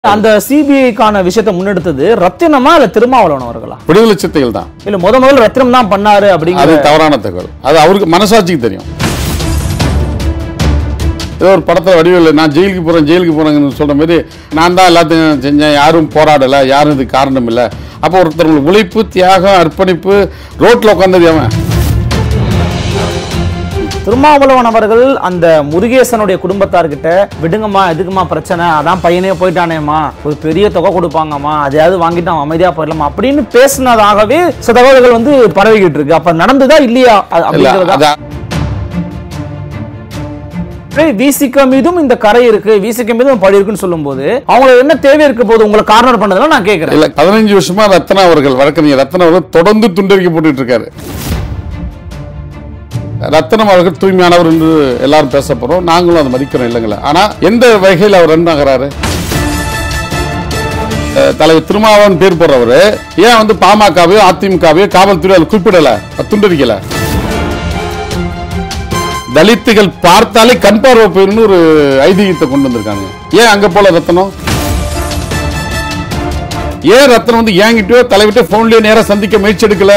அந்த சிபிஐக்கான விஷயத்தை முன்னெடுத்தது ரத்தினமா இல்ல திருமாவளவன் அவர்களா விடுதலை சித்தைகள் தான் இல்ல முத முதல்ல ரத்தினம் தான் பண்ணாரு அது அப்படிங்கிற தவறான தகவல் அது அவருக்கு மனசாட்சிக்கு தெரியும் ஏதோ ஒரு படத்தில் வடிவில் நான் ஜெயிலுக்கு போகிறேன் ஜெயிலுக்கு போகிறேங்கன்னு சொல்கிற மாதிரி நான் தான் எல்லாத்தையும் செஞ்சேன் யாரும் போராடலை யாரும் இது காரணம் இல்லை அப்போ ஒருத்தர் உழைப்பு தியாகம் அர்ப்பணிப்பு ரோட்டில் உட்காந்தது அவன் திருமாவளவன் அவர்கள் அந்த முருகேசனுடைய குடும்பத்தார்கிட்ட விடுங்கம்மா எதுக்குமா பிரச்சனை அதான் பையனே போயிட்டானேம்மா ஒரு பெரிய தொகை கொடுப்பாங்கம்மா அதையாவது வாங்கிட்டு அவன் அமைதியா போயிடலாமா அப்படின்னு பேசினதாகவே சில தகவல்கள் வந்து பரவிக்கிட்டு இருக்கு அப்ப நடந்ததா இல்லையா அ- இல்லை அப்படிங்கிறதா அது விசிக மீதும் இந்த கரை இருக்கு விசிக மீதும் பழி இருக்குன்னு சொல்லும்போது அவங்களுக்கு என்ன தேவை இருக்க போது உங்களை கார்னர் பண்ணதுல நான் கேட்கிறேன் இல்லை பதினஞ்சு வருஷமா ரத்னா அவர்கள் வழக்கறிஞர் ரத்னா அவர்கள் தொடர்ந்து துண்டறிக்கப்பட்டு இருக்காரு ரத்னம் அவர்கள் தூய்மையானவர் என்று எல்லாரும் பேச போறோம் நாங்களும் அதை மதிக்கிறோம் இல்லைங்களா ஆனா எந்த வகையில் அவர் ரன் ஆகிறாரு அஹ் தலைவர் திருமாவளவன் பேர் போடுறவர் ஏன் வந்து பாமகவையோ அதிமுகவையோ காவல்துறை அதை குறிப்பிடல அது துண்டறிக்கல தலித்துகள் பார்த்தாலே கண் பார்வை போயிருன்னு ஒரு ஐதீகத்தை கொண்டு வந்திருக்காங்க ஏன் அங்க போல ரத்தனம் ஏன் ரத்னம் வந்து ஏங்கிட்டோ தலைவிட்ட போன்லயே நேரா சந்திக்க முயற்சி எடுக்கல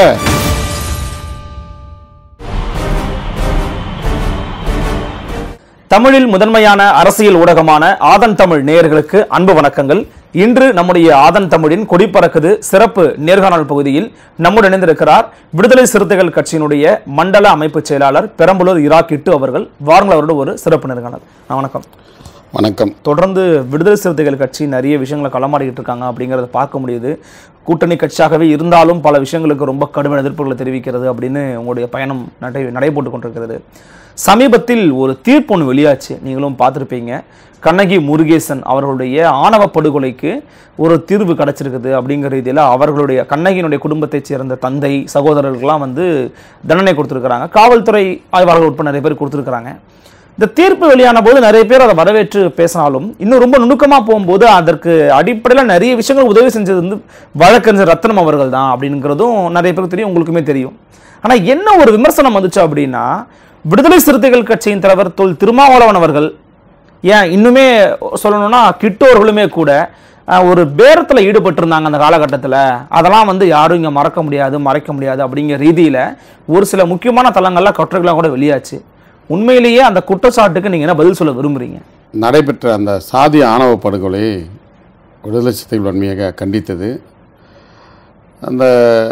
தமிழில் முதன்மையான அரசியல் ஊடகமான ஆதன் தமிழ் நேயர்களுக்கு அன்பு வணக்கங்கள் இன்று நம்முடைய ஆதன் தமிழின் கொடி பறக்குது சிறப்பு நேர்காணல் பகுதியில் நம்முடன் இணைந்திருக்கிறார் விடுதலை சிறுத்தைகள் கட்சியினுடைய மண்டல அமைப்பு செயலாளர் பெரம்பலூர் இராக்கிட்டு அவர்கள் வாருங்கள் அவரோட ஒரு சிறப்பு நேர்காணல் ஆ, வணக்கம் வணக்கம் தொடர்ந்து விடுதலை சிறுத்தைகள் கட்சி நிறைய விஷயங்களை களமாடிக்கிட்டு இருக்காங்க அப்படிங்கிறத பார்க்க முடியுது கூட்டணி கட்சியாகவே இருந்தாலும் பல விஷயங்களுக்கு ரொம்ப கடுமையான எதிர்ப்புகளை தெரிவிக்கிறது அப்படின்னு உங்களுடைய பயணம் நடை நடைபோட்டு கொண்டிருக்கிறது சமீபத்தில் ஒரு தீர்ப்பு ஒன்று வெளியாச்சு நீங்களும் பார்த்துருப்பீங்க கண்ணகி முருகேசன் அவர்களுடைய ஆணவ படுகொலைக்கு ஒரு தீர்வு கிடைச்சிருக்குது அப்படிங்கிற ரீதியில் அவர்களுடைய கண்ணகியினுடைய குடும்பத்தைச் சேர்ந்த தந்தை சகோதரர்கள்லாம் வந்து தண்டனை கொடுத்துருக்குறாங்க காவல்துறை ஆய்வாளர்கள் உட்பட நிறைய பேர் கொடுத்துருக்குறாங்க இந்த தீர்ப்பு வெளியான போது நிறைய பேர் அதை வரவேற்று பேசினாலும் இன்னும் ரொம்ப நுணுக்கமா போகும்போது அதற்கு அடிப்படையில் நிறைய விஷயங்கள் உதவி செஞ்சது வந்து வழக்கறிஞர் ரத்னம் அவர்கள் தான் அப்படிங்கிறதும் நிறைய பேருக்கு தெரியும் உங்களுக்குமே தெரியும் ஆனா என்ன ஒரு விமர்சனம் வந்துச்சு அப்படின்னா விடுதலை சிறுத்தைகள் கட்சியின் தலைவர் தொல் திருமாவளவன் அவர்கள் ஏன் இன்னுமே சொல்லணும்னா கிட்டோர்களுமே கூட அஹ், ஒரு பேரத்தில் ஈடுபட்டிருந்தாங்க அந்த காலகட்டத்தில் அதெல்லாம் வந்து யாரும் இங்கே மறக்க முடியாது மறைக்க முடியாது அப்படிங்கிற ரீதியில் ஒரு சில முக்கியமான தளங்கள்ல கட்டுரைகளாக கூட வெளியாச்சு உண்மையிலேயே அந்த குற்றச்சாட்டுக்கு நீங்கள் என்ன பதில் சொல்ல விரும்புறீங்க நடைபெற்ற அந்த சாதி ஆணவ படுகொலை விடுதலை சிறுத்தைகள் வன்மையாக கண்டித்தது அந்த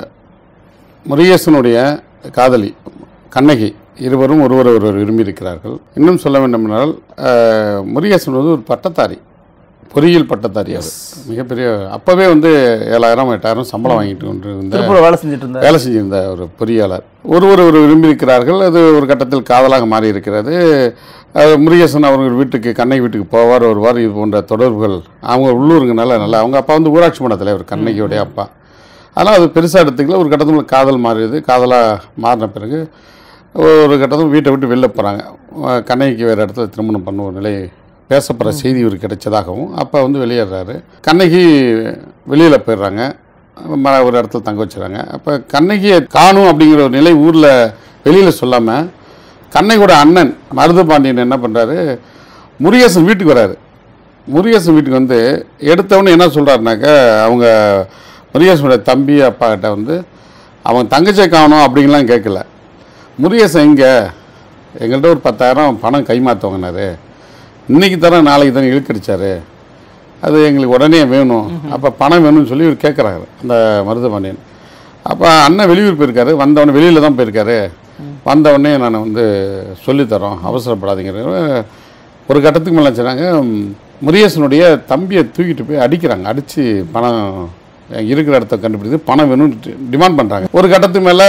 முருகேசனுடைய காதலி கண்ணகி இருவரும் ஒருவர் ஒருவர் விரும்பியிருக்கிறார்கள் இன்னும் சொல்ல வேண்டுமென்றால் அஹ், முருகேசன் வந்து ஒரு பட்டத்தாரி பொறியியல் பட்டதாரி அவர் மிகப்பெரிய அப்போவே வந்து ஏழாயிரம் எட்டாயிரம் சம்பளம் வாங்கிட்டு கொண்டு இருந்த திருப்பூர் வேலை செஞ்சுட்டு இருந்தார் வேலை செஞ்சிருந்த ஒரு பொறியாளர் ஒருவர் ஒரு விரும்பியிருக்கிறார்கள் அது ஒரு கட்டத்தில் காதலாக மாறி இருக்கிறது அது முருகேசன் அவர்கள் வீட்டுக்கு கண்ணை வீட்டுக்கு போவார் வருவார் இது போன்ற தொடர்புகள் அவங்க உள்ளூருங்கனால நல்லா அவங்க அப்பா வந்து ஊராட்சி மன்ற தலைவர் கண்ணகியோடைய அப்பா ஆனால் அது பெருசாக எடுத்துக்கல ஒரு கட்டத்தில் காதல் மாறியது காதலாக மாறின பிறகு ஒரு கட்டத்தில் வீட்டை விட்டு வெளில போகிறாங்க கண்ணகிக்கு வேறு இடத்துல திருமணம் பண்ண ஒரு நிலை பேசப்படுற செய்தி இவருக்கு கிடைச்சதாகவும் அப்போ வந்து வெளியேறாரு கண்ணகி வெளியில் போயிடுறாங்க ம- ஒரு இடத்துல தங்க வச்சுறாங்க அப்போ கண்ணகியை காணும் அப்படிங்கிற ஒரு நிலை ஊரில் வெளியில் சொல்லாமல் கண்ணகியோட அண்ணன் மருது பாண்டியன் என்ன பண்ணுறாரு முருகேசன் வீட்டுக்கு வராரு முருகேசன் வீட்டுக்கு வந்து எடுத்தவொடனே என்ன சொல்கிறாருனாக்க அவங்க முருகேசனுடைய தம்பி அப்பா கிட்ட வந்து அவன் தங்கச்சியை காணும் அப்படிங்கலாம் கேட்கல முருகேசன் எங்கே எங்கள்கிட்ட ஒரு பத்தாயிரம் பணம் கைமாற்றவங்கனாரு இன்னைக்கு தரேன் நாளைக்கு தானே இழுக்கடிச்சாரு அது எங்களுக்கு உடனே வேணும் அப்போ பணம் வேணும்னு சொல்லி இவர் கேட்குறாரு அந்த மருதபாண்டியன் அப்போ அண்ணன் வெளியூர் போயிருக்காரு வந்தவொடனே வெளியில் தான் போயிருக்காரு வந்தவொடனே நான் வந்து சொல்லித்தரோம் அவசரப்படாதீங்கிற ஒரு கட்டத்துக்கு மேலே சொன்னாங்க முருகேசனுடைய தம்பியை தூக்கிட்டு போய் அடிக்கிறாங்க அடித்து பணம் இருக்கிற இடத்த கண்டுபிடித்து பணம் வேணும்னு டிமாண்ட் பண்ணுறாங்க ஒரு கட்டத்துக்கு மேலே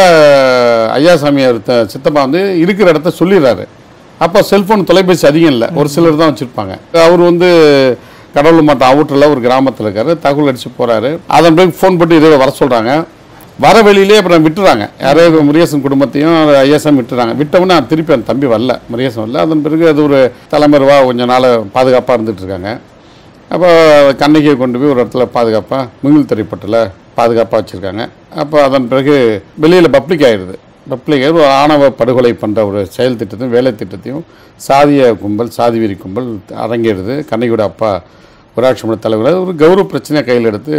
ஐயாசாமி அவர் த- சித்தப்பா வந்து இருக்கிற இடத்த சொல்லிடுறாரு அப்போ செல்ஃபோன் தொலைபேசி அதிகம் இல்லை ஒரு சிலர் தான் வச்சுருப்பாங்க அவர் வந்து கடவுள் மாட்டம் அவுட்டரில் ஒரு கிராமத்தில் இருக்காரு தகவல் அடித்து போகிறாரு அதன் பிறகு ஃபோன் போட்டு இதோ வர சொல்கிறாங்க வர வெளியிலே அப்புறம் விட்டுறாங்க யாரோ முருகேசன் குடும்பத்தையும் ஐஎஸ்எம் விட்டுறாங்க விட்டவுடனே திருப்பி அந்த தம்பி வரல முருகேசன் வரல அதன் பிறகு அது ஒரு தலைமறைவா கொஞ்ச நாள் பாதுகாப்பாக இருந்துட்டு இருக்காங்க அப்போ கண்ணகியை கொண்டு போய் ஒரு இடத்துல பாதுகாப்பாக மிங்கில் திரைப்பட்டில் பாதுகாப்பாக வச்சுருக்காங்க அப்போ அதன் பிறகு வெளியில் பப்ளிக் ஆயிடுது பப்ளிக் ஆகி ஒரு ஆணவ படுகொலை பண்ணுற ஒரு செயல் திட்டத்தையும் வேலை திட்டத்தையும் சாதிய கும்பல் சாதி வெறி கும்பல் அரங்கேறுது கண்ணகியோட அப்பா ஊராட்சி மன்ற தலைவர் ஒரு கௌரவ பிரச்சனையை கையில் எடுத்து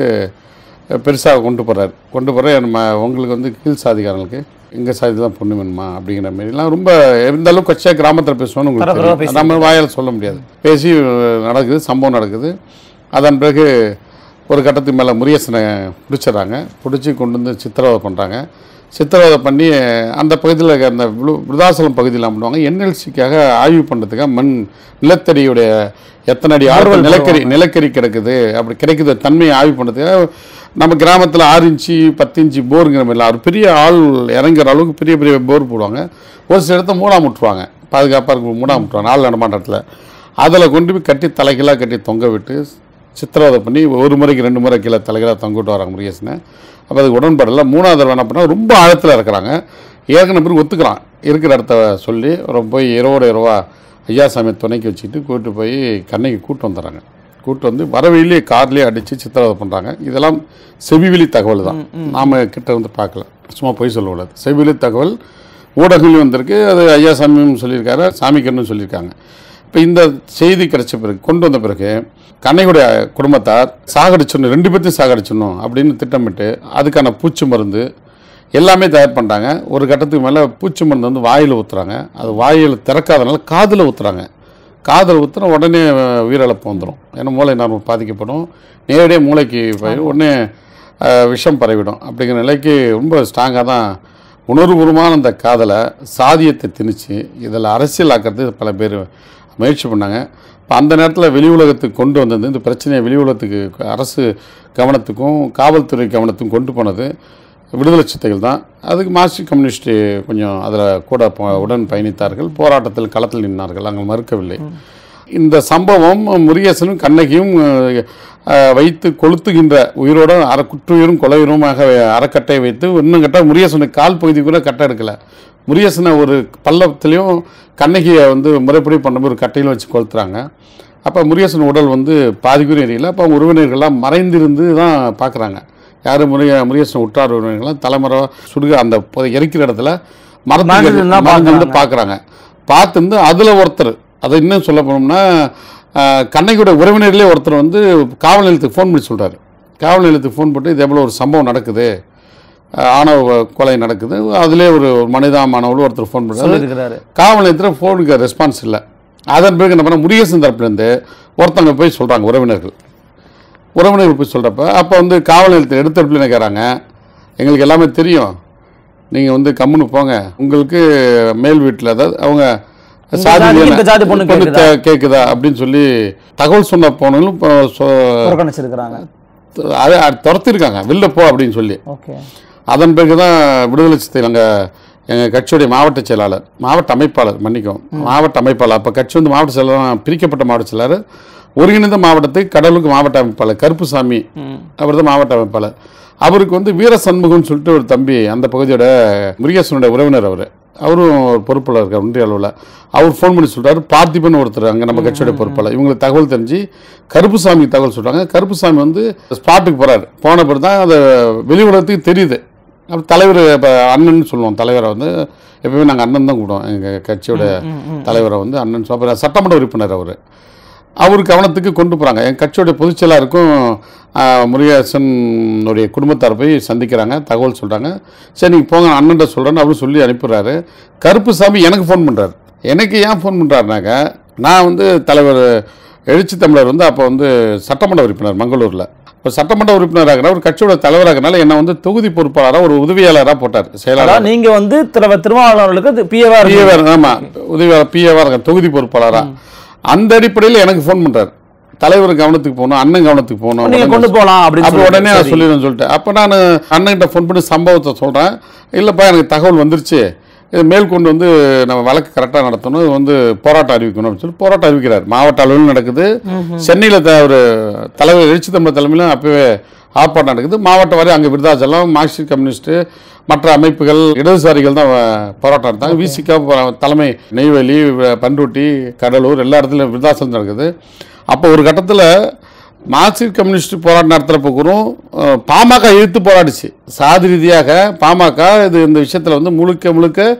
பெருசாக கொண்டு போகிறார் கொண்டு போகிற நம்ம உங்களுக்கு வந்து கீழ் சாதிக்காரங்களுக்கு எங்கள் சாதி தான் பொண்ணு வேணுமா அப்படிங்கிற மாதிரிலாம் ரொம்ப எந்த அளவுக்கு கட்சியாக கிராமத்தில் பேசுவோன்னு உங்களுக்கு பரபரப்பா தெரியும். நம்ம வாயால் சொல்ல முடியாது பேசி அஹ், நடக்குது சம்பவம் நடக்குது அதன் பிறகு ஒரு கட்டத்துக்கு மேலே முரியசனை பிடிச்சிடுறாங்க பிடிச்சி கொண்டு வந்து சித்திரவதை பண்ணுறாங்க சித்திரவதை பண்ணி அந்த பகுதியில் இருக்க அந்த விழு- விருதாசலம் பகுதியில் என்ன பண்ணுவாங்க என்எல்சிக்காக ஆய்வு பண்ணுறதுக்காக மண் நிலத்தடியுடைய எத்தனை அடி ஆழம் நிலக்கரி நிலக்கரி கிடக்குது அப்படி கிடைக்குது தன்மையை ஆய்வு பண்ணுறதுக்காக நம்ம கிராமத்தில் ஆறு இன்ச்சு பத்து இன்ச்சு போருங்கிற மாதிரிலாம் ஒரு பெரிய ஆள் இறங்குற அளவுக்கு பெரிய பெரிய போர் போடுவாங்க ஒரு சில இடத்த மூடாம விட்டுருவாங்க பாதுகாப்பாக இருக்க மூடாம விட்டுருவாங்க ஆள் நடமாட்டத்தில் அதில் கொண்டு போய் கட்டி தலைகளாக கட்டி தொங்க விட்டு சித்திரவதை பண்ணி ஒரு முறைக்கு ரெண்டு முறை கீழே தலைகளாக தொங்க விட்டு வராங்க முருகேசனை அப்போ அதுக்கு உடன்படல மூணாவது தடவை என்ன பண்ணால் ரொம்ப ஆழத்தில் இருக்கிறாங்க ஏற்கனவே பிறகு ஒத்துக்கிறான் இருக்கிற இடத்த சொல்லி ரொம்ப போய் இரவோட இரவா ஐயாசாமி துணைக்கு வச்சுக்கிட்டு கூப்பிட்டு போய் கண்ணைக்கு கூட்டு வந்துடுறாங்க கூட்டு வந்து வரவழியிலே கார்லேயே அடித்து சித்திரவதை பண்ணுறாங்க இதெல்லாம் செவிவெளி தகவல் தான் நாம் கிட்ட வந்து பார்க்கல சும்மா பொய் சொல்லக்கூடாது செவிவெளி தகவல் ஊடகங்களையும் வந்திருக்கு அது ஐயாசாமியும் சொல்லியிருக்காரு சாமிக்கண்ணும் சொல்லியிருக்காங்க இப்போ இந்த செய்தி கிடைச்ச பிறகு கொண்டு வந்த பிறகு கண்ணையுடைய குடும்பத்தார் சாகடிச்சிடணும் ரெண்டு பேர்த்தையும் சாகடிச்சிடணும் அப்படின்னு திட்டமிட்டு அதுக்கான பூச்சி மருந்து எல்லாமே தயார் பண்ணிட்டாங்க ஒரு கட்டத்துக்கு மேலே பூச்சி மருந்து வந்து வாயில் ஊற்றுறாங்க அது வாயில் திறக்காதனால காதில் ஊற்றுறாங்க காதில் ஊற்றுனா உடனே உயிரிழப்பு வந்துடும் ஏன்னா மூளை நரம்பு பாதிக்கப்படும் நேரடியாக மூளைக்கு போயிடும் உடனே அஹ், விஷம் பரவிடும் அப்படிங்கிற நிலைக்கு ரொம்ப ஸ்ட்ராங்காக தான் உணர்வுபூர்வமான அந்த காதலை சாதியத்தை திணிச்சு இதில் அரசியலாக்கிறது பல பேர் முயற்சி பண்ணாங்க இப்போ அந்த நேரத்தில் வெளி உலகத்துக்கு கொண்டு வந்தது இந்த பிரச்சனையை வெளி உலகத்துக்கு அரசு கவனத்துக்கும் காவல்துறை கவனத்துக்கும் கொண்டு போனது விடுதலை சித்தைகள் தான் அதுக்கு மார்க்சிஸ்ட் கம்யூனிஸ்ட் கொஞ்சம் அதில் கூட ப- உடன் பயணித்தார்கள் போராட்டத்தில் களத்தில் நின்றார்கள் அங்கே மறுக்கவில்லை இந்த சம்பவம் முருகேசனும் கண்ணகியும் அஹ், அஹ், வைத்து கொளுத்துகின்ற உயிரோட அற குற்றுயிரும் கொலையுருமாக அறக்கட்டை வைத்து இன்னும் கட்ட முருகேசனுக்கு கால் பகுதி கூட கட்டை எடுக்கல முருகேசனை ஒரு பள்ளத்துலேயும் கண்ணகியை வந்து முறைப்படி பண்ணும்போது ஒரு கட்டையில் வச்சு கொளுத்துறாங்க அப்போ முருகேசன் உடல் வந்து பாதிக்குரிய எரியல அப்போ அவங்க உறவினர்கள்லாம் மறைந்திருந்து தான் பார்க்குறாங்க யார் முருக முருகேசன் உற்றார் உறவினர்கள்லாம் தலைமுறை சுடுக அந்த பொ- எரிக்கிற இடத்துல மறைஞ்சு மரத்துக்கு நின்னா மறைஞ்சு வந்து பார்க்கறாங்க. பார்க்குறாங்க பார்த்துருந்து அதில் ஒருத்தர் அதை இன்னும் சொல்ல போனோம்னா ஆஹ், கண்ணகியோட உறவினர்களே ஒருத்தர் வந்து காவல் நிலையத்துக்கு ஃபோன் பண்ணி சொல்கிறாரு காவல் நிலையத்துக்கு ஃபோன் போட்டு இதே போல் ஒரு சம்பவம் நடக்குது ஆஹ், ஆணவ கொலை நடக்குது அதிலே ஒரு மனிதாமானவர்கள் ஒருத்தர் ஃபோன் பண்ணுறாரு சொல்லியிருக்கிறாரு காவல் நிலையத்தில் ஃபோனுக்கு ரெஸ்பான்ஸ் இல்லை அதன் பிறகு என்ன பண்ண முருகேசன் தரப்புலேருந்து ஒருத்தவங்க போய் சொல்கிறாங்க உறவினர்கள் உறவினர்கள் போய் சொல்கிறப்ப அப்போ வந்து காவல் நிலையத்தில் எடுத்தடுப்பில் என்ன கேட்குறாங்க எங்களுக்கு எல்லாமே தெரியும் நீங்கள் வந்து கம்முன்னு போங்க உங்களுக்கு மேல் வீட்டில் அதாவது அவங்க இந்த சாதி ஜாதிக்கு இந்த ஜாதி பொண்ணு பொண்ணு கேக்குதா? கே- கேக்குதா அப்படின்னு சொல்லி தகவல் சொன்ன போனவங்களும் இப்போ சொ- புறக்கணிச்சிருக்கிறாங்க அதை துரத்திருக்காங்க வெளில போ அப்படின்னு சொல்லி ஓகே அதன் பிறகு தான் விடுதலை சிறுத்தைகள் அங்கே எங்கள் கட்சியுடைய மாவட்ட செயலாளர் மாவட்ட அமைப்பாளர் மன்னிக்கும் மாவட்ட அமைப்பாளர் அப்போ கட்சி வந்து மாவட்ட செயலாளர் பிரிக்கப்பட்ட மாவட்ட செயலாளர் ஒருங்கிணைந்த மாவட்டத்துக்கு கடலூருக்கு மாவட்ட அமைப்பாளர் கருப்புசாமி ம் அவர் தான் மாவட்ட அமைப்பாளர் அவருக்கு வந்து வீர சண்முகம்னு சொல்லிட்டு ஒரு தம்பி அந்த பகுதியோட முருகேசனுடைய உறவினர் அவர் அவரும் ஒரு பொறுப்பாளர் இருக்கார் ஒன்றிய அளவில் அவர் ஃபோன் பண்ணி சொல்றாரு பார்த்திபன் ஒருத்தர் அங்கே நம்ம கட்சியோட பொறுப்பாளர் இவங்களுக்கு தகவல் தெரிஞ்சு கருப்புசாமி தகவல் சொல்கிறாங்க கருப்புசாமி வந்து ஸ்பாட்டுக்கு போகிறாரு போன பிறகு தான் அது வெளி உலகத்துக்கு தெரியுது அப்ப தலைவர் இப்போ அண்ணன் சொல்லுவோம் தலைவரை வந்து எப்பவுமே நாங்கள் அண்ணன் தான் கூப்பிடுவோம் எங்கள் கட்சியோட தலைவரை வந்து அண்ணன் சொல்ல அப்புறம் சட்டமன்ற உறுப்பினர் அவர் அவர் கவனத்துக்கு கொண்டு போகிறாங்க என் கட்சியோடைய பொதுச் செயலாளருக்கும் ஆஹ், முருகேசனுடைய குடும்பத்தார் போய் சந்திக்கிறாங்க தகவல் சொல்கிறாங்க சரி நீங்கள் போங்க நான் அண்ணன்ட்ட சொல்கிறேன்னு அவரும் சொல்லி அனுப்பிடுறாரு கருப்புசாமி எனக்கு ஃபோன் பண்ணுறாரு எனக்கு ஏன் ஃபோன் பண்ணுறாருனாக்க நான் வந்து தலைவர் எழுச்சி தமிழர் வந்து அப்போ வந்து சட்டமன்ற உறுப்பினர் மங்களூரில் இப்போ சட்டமன்ற உறுப்பினராகிற ஒரு கட்சியோட தலைவராகனால என்னை வந்து தொகுதி பொறுப்பாளராக ஒரு உதவியாளராக போட்டார் செயலாளர் அதாவது நீங்க வந்து திரு திருமாவளவர்களுக்கு பிஏவா இருக்கு பிஏவார் ஆமாம் உதவியாளர் பிஏவாக இருக்க தொகுதி பொறுப்பாளராக அந்த அடிப்படையில் எனக்கு ஃபோன் பண்ணுறாரு தலைவர் கவனத்துக்கு போகணும் அண்ணன் கவனத்துக்கு போகணும் நீங்க கொண்டு போலாம் அப்படின்னு அப்போ உடனே நான் சரி. சொல்லிடுறேன் சொல்லிட்டு அப்போ நான் அண்ணன்கிட்ட ஃபோன் பண்ணி சம்பவத்தை சொல்கிறேன் இல்லைப்பா எனக்கு தகவல் வந்துருச்சு இது மேற்கொண்டு வந்து நம்ம வழக்கு கரெக்டாக நடத்தணும் இது வந்து போராட்டம் அறிவிக்கணும் அப்படின்னு சொல்லி போராட்டம் அறிவிக்கிறார் மாவட்ட அளவில் நடக்குது சென்னையில் ஒரு தலைவர் எழுச்சி தமிழர் தலைமையிலும் அப்போவே ஆர்ப்பாட்டம் நடக்குது மாவட்டம் வரை அங்கே விருதாச்சலம் மார்க்சிஸ்ட் கம்யூனிஸ்ட்டு மற்ற அமைப்புகள் இடதுசாரிகள் தான் வ- போராட்டம் நடத்தாங்க விசிகா தலைமை நெய்வேலி வ- பண்ருட்டி கடலூர் எல்லா இடத்துலையும் விருதாச்சலம் நடக்குது அப்போ ஒரு கட்டத்தில் மார்க்சிஸ்ட் கம்யூனிஸ்ட் போராட்டம் நடத்துகிறப்ப கூட அஹ், பாமக எதிர்த்து போராடிச்சு சாதி ரீதியாக பாமக இது இந்த விஷயத்தில் வந்து முழுக்க முழுக்க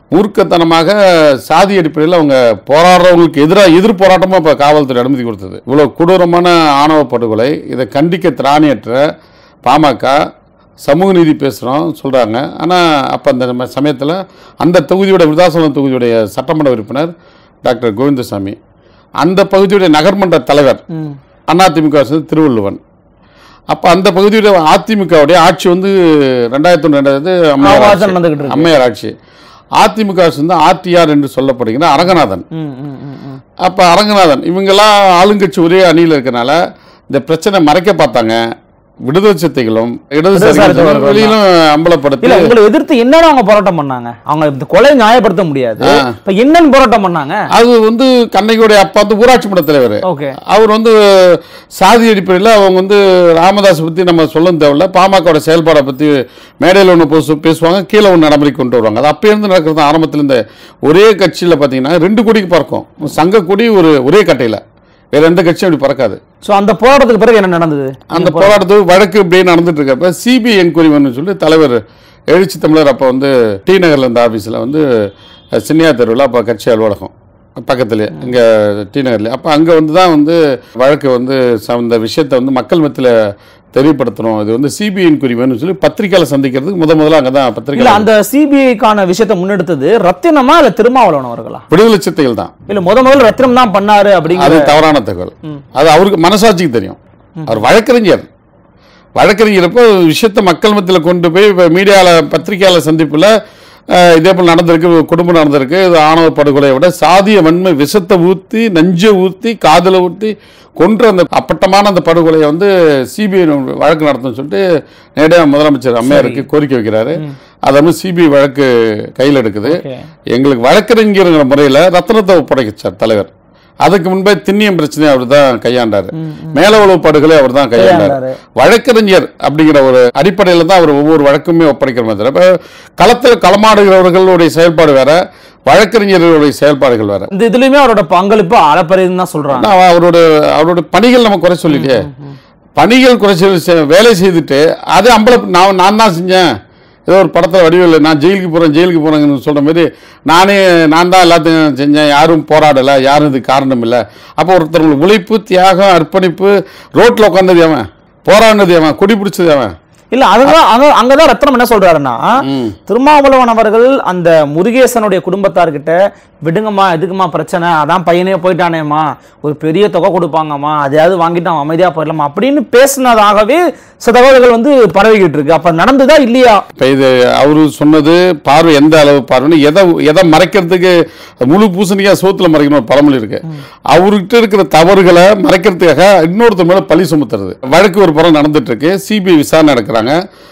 மூர்க்கத்தனமாக சாதி அடிப்படையில் அவங்க போராடுறவங்களுக்கு எதிராக எதிர் போராட்டமாக இப்போ காவல்துறை அனுமதி கொடுத்தது இவ்வளோ கொடூரமான ஆணவ படுகொலை இதை கண்டிக்க திராணியற்ற பாமக சமூக நீதி பேசுகிறோம் சொல்கிறாங்க ஆனால் அப்போ அந்த சமயத்தில் அந்த தொகுதியோட விருதாசலம் தொகுதியுடைய சட்டமன்ற உறுப்பினர் டாக்டர் கோவிந்தசாமி அந்த பகுதியுடைய நகர்மன்ற தலைவர் ம். அதிமுக அரசு திருவள்ளுவன் அப்போ அந்த பகுதியுடைய அதிமுகவுடைய ஆட்சி வந்து ரெண்டாயிரத்தி ஒன்று ரெண்டாயிரத்து அம்மையார் ஆவாசம் ஆட்சி. நடந்துகிட்டு இருக்கு. அம்மையார் ஆட்சி அதிமுக அரசு வந்து ஆர்டிஆர் என்று சொல்லப்படுகிற அரங்கநாதன் ம், ம், ம், ம். அப்போ அரங்கநாதன் இவங்கெல்லாம் ஆளுங்கட்சி ஒரே அணியில் இருக்கனால இந்த பிரச்சனை மறைக்க பார்த்தாங்க விடுதலை சித்தைகளும் இடதுசாரிகளும் இடதுசாரிகளும் வெளியிலும் அம்பலப்படுத்தி இல்ல உங்களை எதிர்த்து என்னன்னு அவங்க போராட்டம் பண்ணாங்க அவங்க இந்த கொலை நியாயப்படுத்த முடியாது இப்ப என்னன்னு போராட்டம் பண்ணாங்க அது வந்து கண்ணகியோடைய அப்பா வந்து ஊராட்சி மன்ற தலைவர் ஓகே அவர் வந்து சாதி அடிப்படையில் அவங்க வந்து ராமதாஸ் பற்றி நம்ம சொல்ல தேவையில்ல பாமகவோட செயல்பாடை பற்றி மேடையில் ஒன்று பேசுவாங்க கீழே ஒன்று நடைமுறை கொண்டு வருவாங்க அது அப்போ இருந்து நடக்கிறது ஆரம்பத்தில் இந்த ஒரே கட்சியில் பார்த்தீங்கன்னா ரெண்டு கொடிக்கு பறக்கும் சங்க கொடி ஒரு ஒரே கட்டையில் வேற எந்த கட்சியும் அப்படி பறக்காது சோ அந்த போராட்டத்துக்கு பிறகு என்ன நடந்தது அந்த போராட்டத்துக்கு வழக்கு இப்படியே நடந்துட்டு இருக்கப்ப சிபிஐ என்கொயரி வேணும்னு சொல்லி தலைவர் எழுச்சி தமிழர் அப்போ வந்து டி நகரில் இருந்த ஆஃபீஸில் வந்து அஹ், சின்னியா தெருவில் அப்போ கட்சி அலுவலகம் பக்கத்துலேயே இங்கே டி நகர்லேயே அப்போ அங்கே வந்து தான் வந்து வழக்கு வந்து ச- இந்த விஷயத்தை வந்து மக்கள் மத்தியில் தெரியப்படுத்தணும் இது வந்து சிபிஐ என்கொயரி வேணும்னு சொல்லி பத்திரிக்கையாளர் சந்திக்கிறதுக்கு முத முதல்ல அங்கே தான் இல்ல பத்திரிக்கை அந்த சிபிஐக்கான விஷயத்தை முன்னெடுத்தது ரத்தினமா இல்ல திருமாவளவன் அவர்களா விடுதலை சித்தைகள் தான் இல்ல முத முதல்ல ரத்தினம் தான் பண்ணாரு அப்படிங்கிற அது தவறான தகவல் அது அவருக்கு மனசாட்சிக்கு தெரியும் அவர் வழக்கறிஞர் வழக்கறிஞரப்போ விஷயத்தை மக்கள் மத்தியில் கொண்டு போய் இப்போ மீடியாவில் பத்திரிகையாளர் சந்திப்பில் இதே போல் நடந்திருக்கு குடும்பம் நடந்திருக்கு இது ஆணவ படுகொலையை விட சாதிய வன்மை விஷத்தை ஊற்றி நஞ்சை ஊற்றி காதில் ஊற்றி கொன்ற அந்த அப்பட்டமான அந்த படுகொலையை வந்து சிபிஐ வழக்கு நடத்தணும்னு சொல்லிட்டு நேரடியாக முதலமைச்சர் அம்மையாருக்கு கோரிக்கை வைக்கிறாரு அதை வந்து சிபிஐ வழக்கு கையில் எடுக்குது Okay. எங்களுக்கு வழக்கறிஞருங்கிற முறையில் ரத்னத்தை ஒப்படைச்சார் தலைவர் அதுக்கு முன்பே திண்ணியம் பிரச்சனையை அவர் தான் கையாண்டார் மேல உளவு படுகொலை அவர் தான் கையாண்டார் கையாண்டாரு. வழக்கறிஞர் அப்படிங்கிற ஒரு அடிப்படையில் தான் அவர் ஒவ்வொரு வழக்குமே ஒப்படைக்கிற மாதிரி இப்போ களத்தில் களமாடுகிறவர்களுடைய செயல்பாடு வேற வழக்கறிஞர்களுடைய செயல்பாடுகள் வேற இந்த இதுலயுமே அவரோட பங்களிப்பு அளப்பரியதுன்னு தான் சொல்றாங்க ஆனா, அவரோட அவரோட பணிகள் நம்ம குறை சொல்லிட்டே பணிகள் குறை சொல்லி செ- வேலை செய்துட்டு அது அம்பல நான் நான் தான் செஞ்சேன் ஏதோ ஒரு படத்தில் வடிவில் நான் ஜெயிலுக்கு போகிறேன் ஜெயிலுக்கு போகிறேங்கன்னு சொல்கிற மாதிரி நானே நான் தான் எல்லாத்தையும் செஞ்சேன் யாரும் போராடலை யாரும் இது காரணம் இல்லை அப்போ ஒருத்தர் உழைப்பு தியாகம் அர்ப்பணிப்பு ரோட்டில் உட்காந்தது அவன் போராடினது அவன் குடி பிடிச்சது அவன் இல்ல அதுதான் அங்க அங்கதான் ரத்னம் என்ன சொல்றாருன்னா திருமாவளவன் அவர்கள் அந்த முருகேசனுடைய குடும்பத்தார்கிட்ட விடுங்கம்மா எதுக்குமா பிரச்சனை அதான் பையனே போயிட்டானேம்மா ஒரு பெரிய தொகை கொடுப்பாங்கம்மா அதையாவது வாங்கிட்டு அவன் அமைதியா போயிடலாமா அப்படின்னு பேசினதாகவே சில தகவல்கள் வந்து பரவிக்கிட்டு இருக்கு அப்ப நடந்ததா இல்லையா இப்போ இது அவரு சொன்னது பார்வை எந்த அளவு பார்வைன்னு எதை எதை மறைக்கிறதுக்கு முழு பூசணிக்காக சோத்துல மறைக்கணும் ஒரு பழமொழி இருக்கு அவர்கிட்ட இருக்கிற தவறுகளை மறைக்கிறதுக்காக இன்னொருத்தர் மேல பழி சுமத்துறது வழக்கு ஒரு புறம் நடந்துட்டு இருக்கு சிபிஐ விசாரணை நடக்கிறாங்க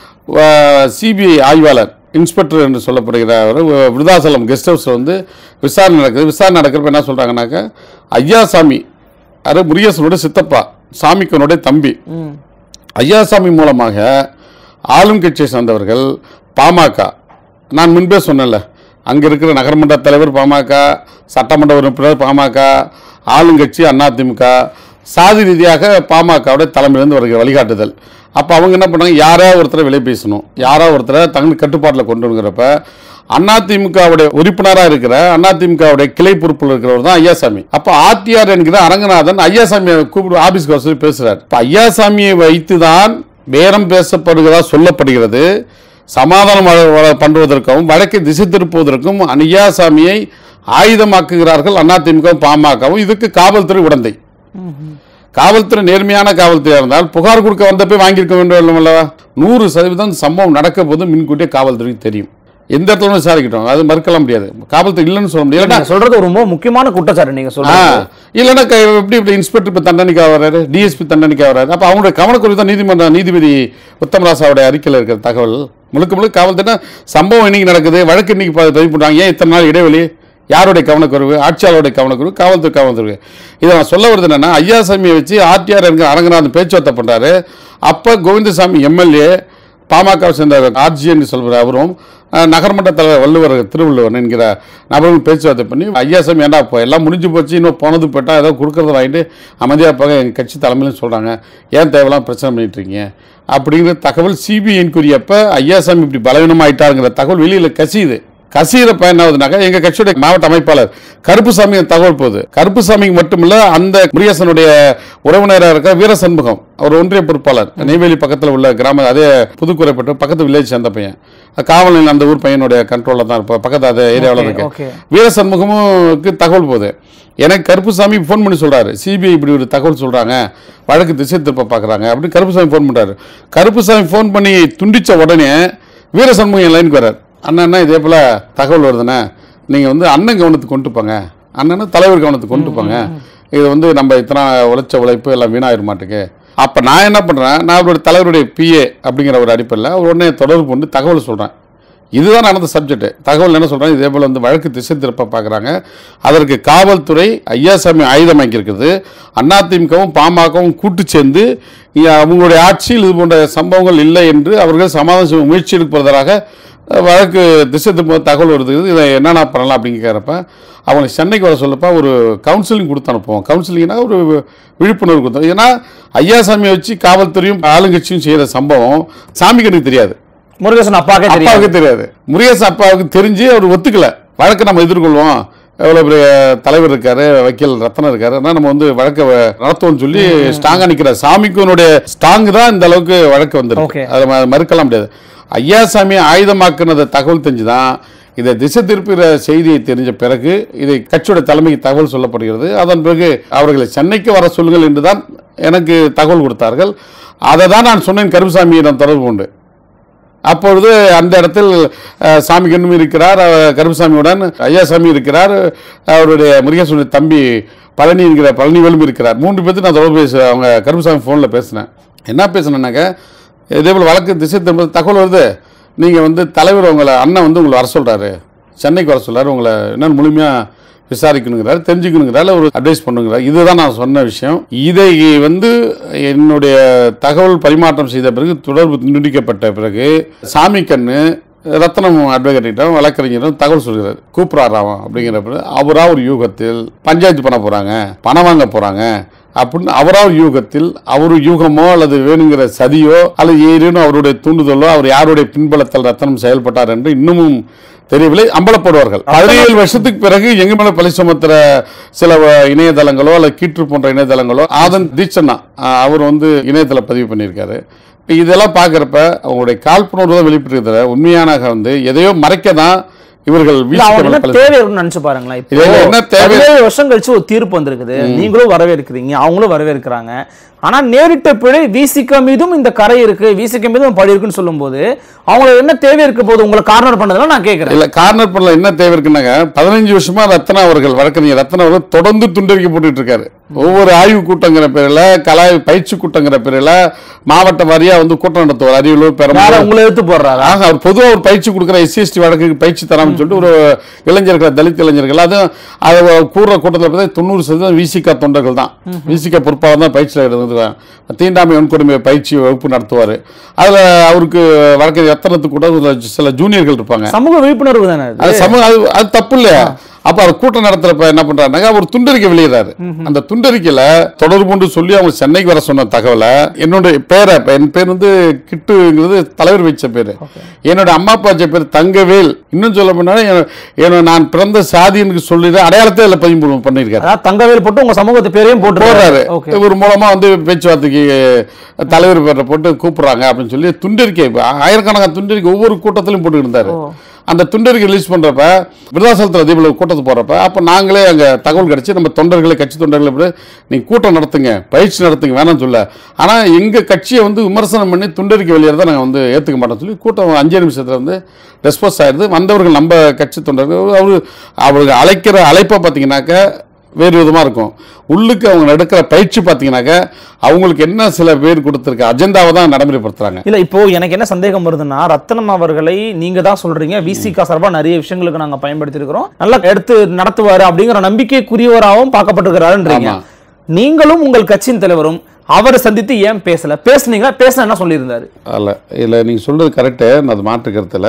சிபிஐ ஆய்வாளர் இன்ஸ்பெக்டர் என்று சொல்லப்படுகிற அவர் விருதாசலம் கெஸ்ட் ஹவுஸில் வந்து விசாரணை நடக்குது விசாரணை நடக்கிறப்ப என்ன சொல்றாங்கன்னாக்க ஐயாசாமி அது முருகேசனோட சித்தப்பா சாமிக்கனுடைய தம்பி ஐயாசாமி மூலமாக ஆளும் கட்சியை சார்ந்தவர்கள் பாமக நான் முன்பே சொன்னேன்ல அங்கே இருக்கிற நகர்மன்ற தலைவர் பாமக சட்டமன்ற உறுப்பினர் பாமக ஆளுங்கட்சி அதிமுக சாதி ரீதியாக பாமகவோட தலைமையிலிருந்து வருகிற வழிகாட்டுதல் அப்போ அவங்க என்ன பண்ணாங்க யாரோ ஒருத்தரை விலை பேசணும் யாரோ ஒருத்தரை தங்க கட்டுப்பாட்டில் கொண்டு வந்துங்கிறப்ப அதிமுகவுடைய உறுப்பினராக இருக்கிற அதிமுகவுடைய கிளை பொறுப்பில் இருக்கிறவர் தான் ஐயாசாமி அப்போ ஆர்டிஆர் என்கிற அரங்கநாதன் ஐயாசாமியை கூப்பிடு ஆபீஸ்க்கு வர சொல்லி பேசுறாரு இப்போ ஐயாசாமியை வைத்து தான் பேரம் பேசப்படுகிறதா சொல்லப்படுகிறது சமாதானம் வள- வள- பண்ணுவதற்கும் வழக்கை திசை திருப்புவதற்கும் ஐயாசாமியை ஆயுதமாக்குகிறார்கள் அதிமுக பாமகவும் இதுக்கு காவல்துறை உடந்தை காவல்துறை நேர்மையான காவல்துறையாக இருந்தால் புகார் கொடுக்க வந்தப்பே வாங்கியிருக்க வேண்டும் அல்லவா நூறு சதவீதம் சம்பவம் நடக்க போது முன்கூட்டியே காவல்துறைக்கு தெரியும் எந்த இடத்துல விசாரிக்கட்டும் அது மறுக்கலாம் முடியாது காவல்துறை இல்லைன்னு சொல்ல முடியாது நீங்க சொல்றது ஒரு ரொம்ப முக்கியமான குற்றச்சாட்டு நீங்க ஆ சொல்றது இல்லைன்னா க- எப்படி இப்படி இன்ஸ்பெக்டர் இப்போ தண்டனைக்காக வர்றாரு டிஎஸ்பி தண்டனைக்காக வர்றாரு அப்போ அவங்களுடைய கவனக்குறி தான் நீதிமன்ற நீதிபதி உத்தமராசாவுடைய அறிக்கையில் இருக்கிற தகவல் முழுக்க முழுக்க காவல்துறை சம்பவம் இன்னைக்கு நடக்குது வழக்கு இன்னைக்கு ப- பதிவு பண்ணுறாங்க ஏன் இத்தனை நாள் இடைவெளி யாருடைய கவனக்குறைவு ஆட்சியாளருடைய கவனக்குறைவு காவல்துறை கவனக்குறைவு இதை நான் சொல்ல வருது என்னன்னா ஐயாசாமியை வச்சு ஆர்டிஆர் என்கிற அரங்கநாதன் பேச்சுவார்த்தை பண்ணுறாரு அப்போ கோவிந்தசாமி எம்எல்ஏ பாமகவை சேர்ந்த ஆர்ஜி என்று சொல்கிற அவரும் அஹ், நகர்மன்ற தலைவர் வள்ளுவர் திருவள்ளுவர் என்கிற நபரும் பேச்சுவார்த்தை பண்ணி ஐயாசாமி ஏன்டா இப்போ எல்லாம் முடிஞ்சு போச்சு இன்னும் போனது போயிட்டா ஏதோ கொடுக்கறத வாங்கிட்டு அமைதியாக இருப்பாங்க எங்கள் கட்சி தலைமையிலும் சொல்கிறாங்க ஏன் தேவையெல்லாம் பிரச்சனை பண்ணிட்டு இருக்கீங்க அப்படிங்கிற தகவல் சிபிஐ என்கொயரி அப்போ ஐயாசாமி இப்படி பலவீனமாயிட்டாருங்கிற தகவல் வெளியில் கசியுது கசீரப்ப என்ன ஆகுதுனாக்கா எங்க கட்சியுடைய மாவட்ட அமைப்பாளர் கருப்புசாமி தகவல் போகுது கருப்புசாமிக்கு மட்டுமில்ல அந்த முருகேசனுடைய உறவினராக இருக்கிற வீரசண்முகம் அவர் ஒன்றிய பொறுப்பாளர் நெய்வேலி பக்கத்தில் உள்ள கிராம அதே புதுக்குறைப்பட்டு பக்கத்து வில்லேஜ் சேர்ந்த பையன் காவல் நிலையம் அந்த ஊர் பையனுடைய கண்ட்ரோலில் தான் இருப்போம் பக்கத்து அதே ஏரியாவில் இருக்கு ஓகே வீரசண்முகமுக்கு தகவல் போகுது எனக்கு கருப்புசாமி ஃபோன் பண்ணி சொல்றாரு சிபிஐ இப்படி ஒரு தகவல் சொல்றாங்க வழக்கு திசை திருப்ப பார்க்குறாங்க அப்படின்னு கருப்புசாமி ஃபோன் பண்றாரு கருப்புசாமி ஃபோன் பண்ணி துண்டிச்ச உடனே வீரசண்முகம் என் லைனுக்கு வர்றாரு அண்ணா இதே போல தகவல் வருதுண்ணே நீங்க வந்து அண்ணன் கவனத்துக்கு கொண்டு போங்க அண்ணன் தலைவர் கவனத்துக்கு கொண்டு போங்க இது வந்து நம்ம இத்தனை உழைச்ச உழைப்பு எல்லாம் வீணாயிர மாட்டுக்கு அப்ப நான் என்ன பண்றேன் நான் அவருடைய தலைவருடைய பிஏ அப்படிங்கிற ஒரு அடிப்படையில் அவர் உடனே தொடர்பு கொண்டு தகவல் சொல்றேன் இதுதான் நடந்த சப்ஜெக்ட் தகவல் என்ன சொல்றாங்க இதே போல வந்து வழக்கு திசை திருப்ப பார்க்குறாங்க அதற்கு காவல்துறை ஐயாசாமி ஆயுதம் வாங்கியிருக்குது அதிமுகவும் பாமகவும் கூட்டு சேர்ந்து இங்க அவங்களுடைய ஆட்சியில் இது போன்ற சம்பவங்கள் இல்லை என்று அவர்கள் சமாதான செய்ய முயற்சி எடுப்பதற்காக அஹ், வழக்கு திசை திருப்ப தகவல் வருது இதை என்னென்ன பண்ணலாம் அப்படின்னு கேட்குறப்ப அவங்களை சென்னைக்கு வர சொல்லப்ப ஒரு கவுன்சிலிங் கொடுத்து அனுப்புவோம் கவுன்சிலிங்னா ஒரு விழிப்புணர்வு கொடுத்தோம் ஏன்னா ஐயாசாமியை வச்சு காவல்துறையும் ஆளுங்கட்சியும் செய்கிற சம்பவம் சாமிக்கு எனக்கு தெரியாது முருகேசன் அப்பாக்கே தெரியும் அப்பாவுக்கு தெரியாது முருகேசன் அப்பாவுக்கு தெரிஞ்சு அவர் ஒத்துக்கல வழக்கை நம்ம எதிர்கொள்வோம் எவ்வளோ பெரிய தலைவர் இருக்காரு வக்கீல் ரத்னம் இருக்காரு ஆனா நம்ம வந்து வழக்கை வ- நடத்துவோம்னு சொல்லி ஸ்ட்ராங்கா நிக்கிறார் சாமிக்குனுடைய ஸ்ட்ராங் தான் இந்த அளவுக்கு வழக்கு Okay. வந்திருக்கு அதை ம- மறுக்கலாம் முடியாது ஐயாசாமி ஆயுதமாக்குனத தகவல் தெரிஞ்சுதான் இதை திசை திருப்புகிற செய்தியை தெரிஞ்ச பிறகு இதை கட்சியோட தலைமைக்கு தகவல் சொல்லப்படுகிறது அதன் பிறகு அவர்களை சென்னைக்கு வர சொல்லுங்கள் என்று தான் எனக்கு தகவல் கொடுத்தார்கள் அதை தான் நான் சொன்னேன் கருப்புசாமியிடம் தொடர்பு கொண்டு அப்பொழுது அந்த இடத்தில் அஹ், சாமி கண்ணும் இருக்கிறார் அஹ், கருப்புசாமியுடன் ஐயாசாமி இருக்கிறார் அவருடைய முருகேசனுடைய தம்பி பழனி இருக்கிற பழனிவேலும் இருக்கிறார் மூன்று பேர்த்து நான் தொடர்பு பேச அவங்க கருப்புசாமி ஃபோனில் பேசினேன் என்ன பேசினேன்னாக்க இதே போல் வழக்கு திசை திரும்ப தகவல் வருது நீங்கள் வந்து தலைவர் உங்களை அண்ணன் வந்து உங்களை வர சொல்கிறாரு சென்னைக்கு வர சொல்றாரு உங்களை என்னன்னு முழுமையாக விசாரிக்கணுங்கிறாரு தெரிஞ்சுக்கணுங்கிறாரு ஒரு அட்வைஸ் பண்ணுங்கிறார் இதுதான் நான் சொன்ன விஷயம் இதை வந்து என்னுடைய தகவல் பரிமாற்றம் செய்த பிறகு தொடர்பு துண்டிக்கப்பட்ட பிறகு சாமி கண்ணு ரத்னம் அட்வொகேட்டிடம் வழக்கறிஞரும் தகவல் சொல்கிறார் கூப்பிட்றாராம் அப்படிங்கிற பிறகு அவரா ஒரு யூகத்தில் பஞ்சாயத்து பண்ண போகிறாங்க பணம் வாங்க போகிறாங்க அப்படின்னு அவரா ஒரு யூகத்தில் அவர் யூகமோ அல்லது வேணுங்கிற சதியோ அல்லது ஏதேனும் அவருடைய தூண்டுதலோ அவர் யாருடைய பின்பலத்தில் ரத்தனம் செயல்பட்டார் என்று இன்னமும் தெரியவில்லை அம்பலப்படுவார்கள் பதினேழு வருஷத்துக்கு பிறகு எங்க மேல பழி சுமத்துற சில வ- இணையதளங்களோ அல்லது கீற்று போன்ற இணையதளங்களோ ஆதன் தீட்சண்ணா அஹ், அவர் வந்து இணையதள பதிவு பண்ணியிருக்காரு இப்ப இதெல்லாம் பார்க்குறப்ப அவங்களுடைய காழ்ப்புணர்வு தான் வெளிப்பட்டு உண்மையான வந்து எதையோ மறைக்க தான் இவர்கள் இல்ல அவங்க என்ன வீழ்ச்சி தேவை இருக்குன்னு நினைச்சு பாருங்களேன் இப்போ இதுல என்ன தேவை- பதினேழு வருஷம் கழிச்சு ஒரு தீர்ப்பு வந்திருக்குது நீங்களும் வரவேற்கிறீங்க அவங்களும் வரவேற்கிறாங்க ஆனா நேரிட்ட பிழை விசிக மீதும் இந்த கரை இருக்கு விசிக மீதும் பழி இருக்குன்னு சொல்லும்போது அவங்களுக்கு என்ன தேவை இருக்க போது உங்களை கார்னர் பண்ணதெல்லாம் நான் கேட்கிறேன் இல்ல கார்னர் பண்ணல என்ன தேவை இருக்குன்னாங்க பதினஞ்சு வருஷமா ரத்னா அவர்கள் வழக்கறிஞர் ரத்னா அவர்கள் தொடர்ந்து துண்டறிக்கப்பட்டு இருக்காரு ஒவ்வொரு ஆய்வு கூட்டங்கிற பேரில் கலாய் பயிற்சி கூட்டங்கிற பேரில் மாவட்ட வாரியா வந்து கூட்டம் நடத்துவார் அரியலூர் யார பெரம்பலூர் உங்களை எடுத்து போடுறாரா ஆக அவர் பொதுவாக ஒரு பயிற்சி கொடுக்குற எஸ்சிஎஸ்டி வழக்குக்கு பயிற்சி தராமல் சொல்லிட்டு ஒரு இளைஞர்கள் தலித் இளைஞர்கள் அதுவும் அதை கூடுற கூட்டத்தில் பார்த்தா தொண்ணூறு சதவீதம் விசிகா தொண்டர்கள் தான் விசிகா பொறுப்பாளர் தான் பயிற்சியில் இருந்துருக்காங்க தீண்டாமை வன்கொடுமை பயிற்சி வகுப்பு நடத்துவார் அதில் அவருக்கு வழக்கு ரத்தனத்துக்கு கூட ஒரு சில ஜூனியர்கள் இருப்பாங்க சமூக விழிப்புணர்வு தானே அது அது சமூக அது அது தப்பு இல்லையா அப்ப அவர் கூட்டம் நடத்துறப்ப என்ன பண்றாருனாக்க அவர் துண்டறிக்கை வெளியிடுறாரு அந்த துண்டறிக்கையில தொடர்பு கொண்டு சொல்லி அவங்க சென்னைக்கு வர சொன்ன தகவலை என்னுடைய பேரை இப்ப என் பேர் வந்து கிட்டுங்கிறது தலைவர் வச்ச பேரு என்னோட அம்மா அப்பா வச்ச பேர் தங்கவேல் இன்னும் சொல்ல போனா என்- என்ன நான் பிறந்த சாதின்னு சொல்லி அடையாளத்தை அதில் பதிவு பண்ணியிருக்காரு அதாவது தங்கவேல் போட்டு உங்க சமூகத்து பேரையும் போடுறாரு போட்டுறாரு ஓகே இவர் மூலமா வந்து பேச்சுவார்த்தைக்கு தலைவர் பேரை போட்டு கூப்பிடுறாங்க அப்படின்னு சொல்லி துண்டறிக்கை ஆயிரக்கணக்கான துண்டறிக்கை ஒவ்வொரு கூட்டத்திலும் போட்டு இருந்தாரு அந்த துண்டறிக்கை ரிலீஸ் பண்றப்ப விருதாசலத்தில் அதே போல கூட்டத்துக்கு போறப்ப அப்ப நாங்களே அங்க தகவல் கிடைச்சு நம்ம தொண்டர்களை கட்சி தொண்டர்களை இப்படி நீங்க கூட்டம் நடத்துங்க பயிற்சி நடத்துங்க வேணாம்னு சொல்ல ஆனா எங்க கட்சியை வந்து விமர்சனம் பண்ணி துண்டறிக்கை வெளியேறத நாங்க வந்து ஏத்துக்க மாட்டோம் சொல்லி கூட்டம் அஞ்சு நிமிஷத்துல வந்து ரெஸ்பான்ஸ் ஆயிடுது வந்தவர்கள் நம்ம கட்சி தொண்டர்கள் அவரு அவருக்கு அழைக்கிற அழைப்பை பார்த்தீங்கன்னாக்க வேறு விதமாக இருக்கும் உள்ளுக்கு அவங்க நடக்கிற பயிற்சி பார்த்தீங்கன்னாக்க அவங்களுக்கு என்ன சில பேர் கொடுத்துருக்க அஜெண்டாவை தான் நடைமுறைப்படுத்துறாங்க இல்ல இப்போ எனக்கு என்ன சந்தேகம் வருதுன்னா ரத்தனம் அவர்களை நீங்க தான் சொல்றீங்க விசிகா சார்பா நிறைய விஷயங்களுக்கு நாங்க பயன்படுத்தி இருக்கிறோம் நல்லா எடுத்து நடத்துவாரு அப்படிங்கிற நம்பிக்கைக்குரியவராகவும் பார்க்கப்பட்டிருக்கிறாருன்றீங்க ஆமா. நீங்களும் உங்கள் கட்சியின் தலைவரும் அவரை சந்தித்து ஏன் பேசல பேசுனீங்களா பேச என்ன சொல்லியிருந்தாரு அல்ல இல்லை நீங்கள் சொல்கிறது கரெக்டு நான் அது மாற்று கருத்தில்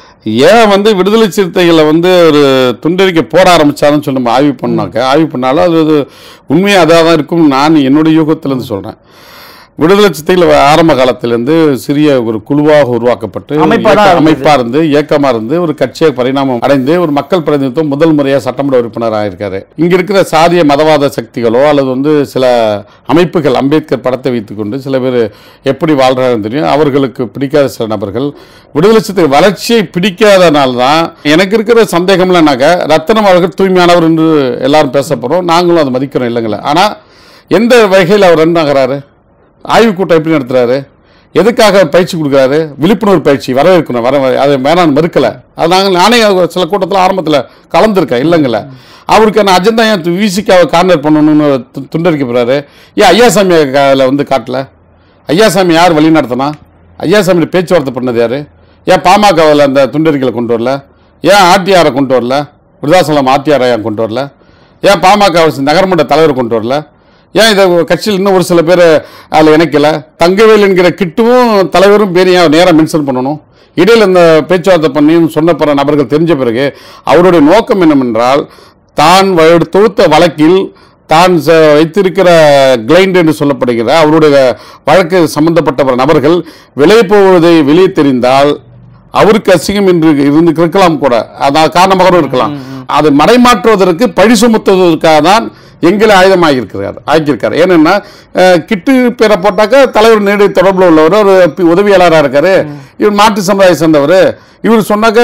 ஏன் வந்து விடுதலை சிறுத்தைகளை வந்து ஒரு துண்டறிக்கை போட ஆரம்பிச்சாருன்னு சொல்லி நம்ம ஆய்வு பண்ணாக்க ஆய்வு பண்ணாலும் அது அது உண்மையாக அதாக தான் இருக்கும் நான் என்னுடைய யூகத்திலேருந்து சொல்கிறேன் விடுதலை சித்தைகள் ஆரம்ப காலத்திலிருந்து சிறிய ஒரு குழுவாக உருவாக்கப்பட்டு ஒரு அமைப்பா தான் இயக்க- இருந்தது. அமைப்பா இருந்து இயக்கமா இருந்து ஒரு கட்சியாக பரிணாமம் அடைந்து ஒரு மக்கள் பிரதிநிதித்துவம் முதல் முறையா சட்டமன்ற உறுப்பினராக இருக்காரு இங்க இருக்கிற சாதிய மதவாத சக்திகளோ அல்லது வந்து சில அமைப்புகள் அம்பேத்கர் படத்தை வைத்துக்கொண்டு சில பேர் எப்படி வாழ்றாங்கன்னு தெரியும் அவர்களுக்கு பிடிக்காத சில நபர்கள் விடுதலை சித்தை வளர்ச்சியை பிடிக்காதனால தான் எனக்கு இருக்கிற சந்தேகம்லனாக்க ரத்தனம் அவர்கள் தூய்மையானவர் என்று எல்லாரும் பேச போறோம் நாங்களும் அதை மதிக்கிறோம் இல்லைங்களா ஆனா எந்த வகையில் அவர் ரன் ஆகிறாரு ஆய்வுக் கூட்டம் எப்படி நடத்துறாரு எதுக்காக பயிற்சி கொடுக்குறாரு விழிப்புணர்வு பயிற்சி வரவேற்கணும் வர அதை வேணாம் மறுக்கல அது நாங்கள் நானே சில கூட்டத்தில் ஆரம்பத்தில் கலந்துருக்கேன் இல்லைங்கள அவருக்கான அஜெண்டா ஏன் விசிக்காவை கார்னர் பண்ணணும்னு து- துண்டறிக்க போறாரு ஏன் ஐயாசாமி அதில் வந்து காட்டல ஐயாசாமி யார் வழி நடத்தினா ஐயாசாமி பேச்சுவார்த்தை பண்ணது யாரு ஏன் பாமகவில் அந்த துண்டறிக்கலை கொண்டு வரல ஏன் ஆர்டிஆரை கொண்டு வரல விருதாசலம் ஆர்டிஆரை ஏன் கொண்டு வரல ஏன் பாமக நகரமன்ற தலைவர் கொண்டு வரல ஏன் இதை கட்சியில் இன்னும் ஒரு சில பேர் அதில் இணைக்கல தங்கவேல் என்கிற கிட்டுவும் தலைவரும் பேர் ஏன் நேராக மென்ஷன் பண்ணணும் இடையில் இந்த பேச்சுவார்த்தை பண்ணி சொன்ன பிற நபர்கள் தெரிஞ்ச பிறகு அவருடைய நோக்கம் என்னவென்றால் தான் வ- தொகுத்த வழக்கில் தான் ச- வைத்திருக்கிற கிளைண்ட் என்று சொல்லப்படுகிற அவருடைய வழக்கு சம்பந்தப்பட்ட நபர்கள் விலை போவதை வெளியே தெரிந்தால் அவருக்கு அசிங்கம் என்று இருந்து இருக்கலாம் கூட அதான் காரணமாக இருக்கலாம் அதை மறைமாற்றுவதற்கு பழி சுமத்துவதற்காக தான் எங்களை ஆயுதமாக இருக்கிறார் ஆக்கியிருக்காரு ஏன்னா அஹ், கிட்டு பேரை போட்டாக்கா தலைவர் நேரடி தொடர்பில் உள்ளவர் ஒரு பி- உதவியாளராக இருக்காரு இவர் மாட்டு சமுதாயம் சேர்ந்தவர் இவர் சொன்னாக்க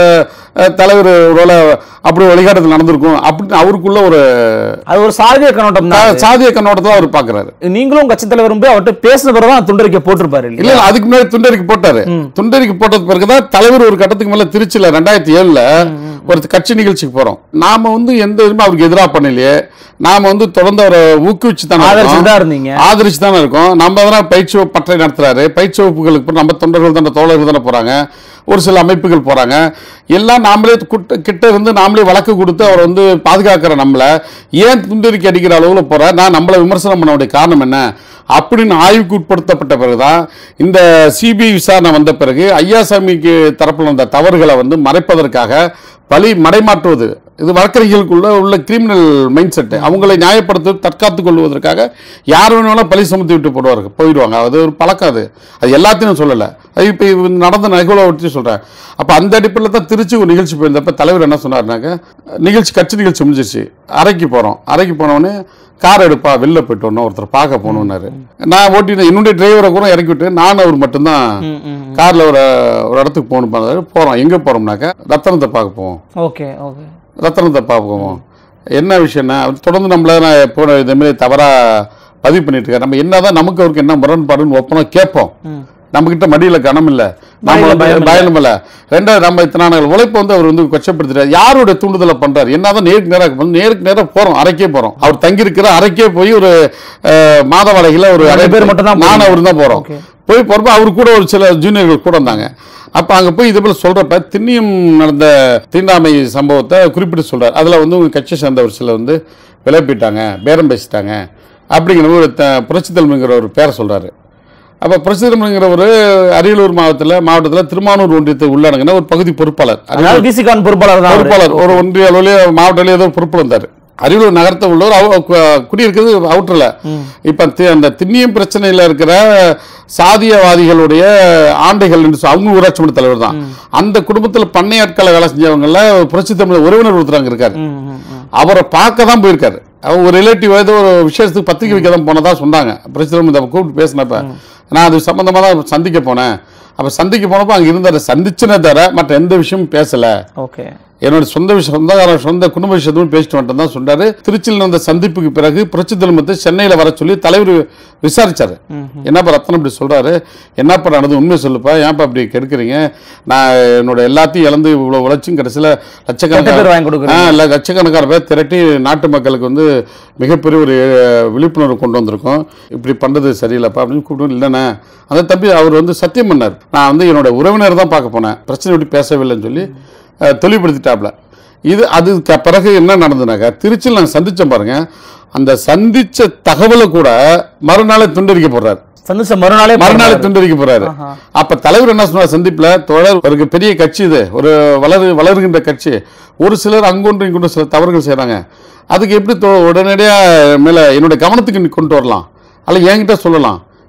அஹ், தலைவர் ஒருவேளை அப்படி வழிகாட்டத்தில் நடந்திருக்கும் அப்படின்னு அவருக்குள்ள ஒரு அது ஒரு சாதிய கண்ணோட்டம் தான் சாதிய கண்ணோட்டத்தில் அவர் பார்க்குறாரு நீங்களும் கட்சி தலைவரும் போய் அவர்கிட்ட பேசின பிறகு தான் துண்டறிக்கை போட்டிருப்பாரு இல்ல இல்லையா இல்ல, அதுக்கு முன்னாடி துண்டறிக்கை போட்டாரு துண்டறிக்கை போட்டது பிறகுதான் தலைவர் ஒரு கட்டத்துக்கு மேல திருச்சியில ரெண்டாயிரத்தி ஏழுல ஒரு கட்சி நிகழ்ச்சிக்கு போறோம் நாம வந்து எந்த இதுவுமே அவருக்கு எதிராக பண்ணலையே நாம வந்து தொடர்ந்து அவரை ஊக்குவிச்சு தானே ஆதரிச்சு இருக்கோம். தான் இருந்தீங்க ஆதரிச்சு தானே இருக்கோம் நம்ம தானே பயிற்சி வகுப்பு பட்டறை நடத்துறாரு பயிற்சி வகுப்புகளுக்கு போய் நம்ம தொண்டர்கள் தானே தோழர்கள் தானே போறாங்க ஒரு சில அமைப்புகள் போறாங்க எல்லாம் நாமளே குட்ட- கிட்ட இருந்து நாமளே வழக்கு கொடுத்து அவர் வந்து பாதுகாக்கிற நம்மள ஏன் துண்டறிக்கை அடிக்கிற அளவுல போற நான் நம்மளை விமர்சனம் பண்ண வேண்டிய காரணம் என்ன அப்படின்னு ஆய்வுக்கு உட்படுத்தப்பட்ட பிறகுதான் இந்த சிபிஐ விசாரணை வந்த பிறகு ஐயாசாமிக்கு தரப்பில் வந்த தவறுகளை வந்து மறைப்பதற்காக பழி மடைமாற்றுவது இது வழக்கறிஞர்களுக்குள்ள உள்ள கிரிமினல் மைண்ட் செட் அவங்களை நியாயப்படுத்த தற்காத்துக் கொள்வதற்காக யார் வேணாலும் பழி சுமத்தி விட்டு போடுவாங்க போயிடுவாங்க அது ஒரு பழக்கம் அது அது எல்லாத்தையும் சொல்லலை அது இப்போ நடந்த நிகழ்வை வச்சு சொல்கிறேன் அப்போ அந்த அடிப்படையில் தான் திருச்சி ஒரு நிகழ்ச்சி போயிருந்தப்ப தலைவர் என்ன சொன்னார்னாக்க நிகழ்ச்சி கட்சி நிகழ்ச்சி முடிஞ்சிருச்சு அறைக்கு போகிறோம் அறைக்கு போனவொடனே கார் எடுப்பா வெளில போயிட்டு வரணும் ஒருத்தர் பார்க்க போகணுன்னாரு நான் ஓட்டி என்னுடைய டிரைவரை கூட இறக்கி விட்டு நானும் அவர் மட்டும்தான் ம், ம். காரில் ஒரு ஒரு இடத்துக்கு போகணும் பண்ணாரு போகிறோம் எங்கே போகிறோம்னாக்கா ரத்தனத்தை பார்க்க போவோம் ஓகே ஓகே ரத்தனத்தை பார்ப்போம் என்ன விஷயம்னா அவர் தொடர்ந்து நம்மள நான் போன இதேமாரி தவறாக பதிவு பண்ணிட்டு இருக்காரு நம்ம என்னதான் நமக்கு அவருக்கு என்ன முரண்பாடுன்னு ஒப்பனை கேட்போம் ம். நம்மகிட்ட மடியில கனம் இல்ல நம்ம வாயில வந்து பயம் இல்ல. பயம் இல்ல ரெண்டாவது நம்ம இத்தனை நாள் உழைப்பு வந்து அவர் வந்து கொச்சப்படுத்துறாரு யாருடைய தூண்டுதலை பண்றாரு என்னதான் நேருக்கு நேராக வந்து நேருக்கு நேரா போறோம் அறைக்கே போறோம் அவர் தங்கி இருக்கிற அறைக்கே போய் ஒரு அஹ், மாத வாடகையில ஒரு ரெண்டு அறை பேர் மட்டும்தான் நானும் அவர் தான் போறோம் Okay. போய் போறப்ப அவர் கூட ஒரு சில ஜூனியர்கள் கூட வந்தாங்க அப்ப அங்க போய் இது போல சொல்றப்ப திண்ணியம் நடந்த தீண்டாமை சம்பவத்தை குறிப்பிட்டு சொல்றாரு அதுல வந்து உங்க கட்சி சேர்ந்த ஒரு சிலர் வந்து விளைப்பிட்டாங்க பேரம் பேசிட்டாங்க அப்படிங்கிற ஒரு த- புரட்சித்தலைமைங்கிற ஒரு பேரை சொல்றாரு அப்ப புரட்சித்தலைமைங்கிற ஒரு அரியலூர் மாவட்டத்தில் மாவட்டத்தில் திருமானூர் ஒன்றியத்தை உள்ளடங்கின ஒரு பகுதி பொறுப்பாளர் அதனால விசிகான் பொறுப்பாளர் தான் அவரு. பொறுப்பாளர் ஒரு ஒன்றிய அளவுலயே மாவட்ட அளவுல ஏதோ பொறுப்பு வந்தார் அரியலூர் நகரத்தை உள்ளவர் அவ கு- குடியிருக்கிறது அவுட்டரில் இப்போ அந்த திண்ணியம் பிரச்சனையில் இருக்கிற சாதியவாதிகளுடைய ஆண்டைகள் என்று சொல்~ அவங்க ஊராட்சி மன்ற தலைவர் தான் அந்த குடும்பத்தில் பண்ணையாட்களை வேலை செஞ்சவங்கள புரட்சி தமிழ் உறவினர் ஒருத்தர் அங்க இருக்காரு ம், ம், ம். அவரை பார்க்க தான் போயிருக்காரு அவர் ஒரு ரிலேட்டிவ் ஏதோ ஒரு விசேஷத்துக்கு பத்திரிக்கை வைக்க தான் போனதா சொன்னாங்க பிரச்சனை இந்த கூப்பிட்டு பேசினப்ப நான் அது சம்பந்தமா தான் சந்திக்க போனேன் அப்ப சந்திக்க போனப்ப அங்க இருந்தாரு சந்திச்சுனே தவிர மற்ற எந்த விஷயமும் பேசல ஓகே என்னோட சொந்த விஷயம் சொந்தக்கார சொந்த குடும்ப விஷயத்தையும் பேசிட்டு வந்துட்டு தான் சொன்னாரு திருச்சியில் நடந்த சந்திப்புக்கு பிறகு புரட்சி தலைமத்தை சென்னையில வர சொல்லி தலைவர் விசாரிச்சாரு என்னப்பா ரத்னம் இப்படி சொல்றாரு என்னப்பா நடந்து உண்மை சொல்லுப்பா ஏன்ப்பா இப்படி கெடுக்குறீங்க நான் என்னோட எல்லாத்தையும் இழந்து இவ்வளவு உழைச்சும் கடைசியில் கெட்ட பேர் வாங்கி லட்சக்கணக்கான கொடுக்குறீங்க. ஆ, இல்ல லட்சக்கணக்கான பேர் திரட்டி நாட்டு மக்களுக்கு வந்து மிகப்பெரிய ஒரு அஹ், விழிப்புணர்வு கொண்டு வந்திருக்கோம் இப்படி பண்றது சரியில்லைப்பா அப்படின்னு கூப்பிட்டு இல்லைண்ணே அந்த தம்பி அவர் வந்து சத்தியம் பண்ணார் நான் வந்து என்னோட உறவினர் தான் பார்க்க போனேன் பிரச்சனை விட்டு பேசவில்லைன்னு சொல்லி அஹ், தெளிவுபடுத்திட்டாப்ல இது அதுக்கு பிறகு என்ன நடந்ததுனாக்கா திருச்சியில் நாங்கள் சந்திச்சோம் பாருங்க அந்த சந்திச்ச தகவலை கூட மறுநாளே துண்டறிக்க போடுறாரு சந்திச்ச மறுநாளே மறுநாள் போறாரு. துண்டறிக்க போறாரு ஆஹா. அப்ப தலைவர் என்ன சொன்னார் சந்திப்புல தொடர் ஒரு பெரிய கட்சி இது ஒரு வளரு வளருகின்ற கட்சி ஒரு சிலர் அங்கொன்று இங்கொன்று சில தவறுகள் செய்றாங்க அதுக்கு எப்படி தொ- உடனடியா மேல என்னுடைய கவனத்துக்கு நீ கொண்டு வரலாம் அல்ல என்கிட்ட சொல்லலாம்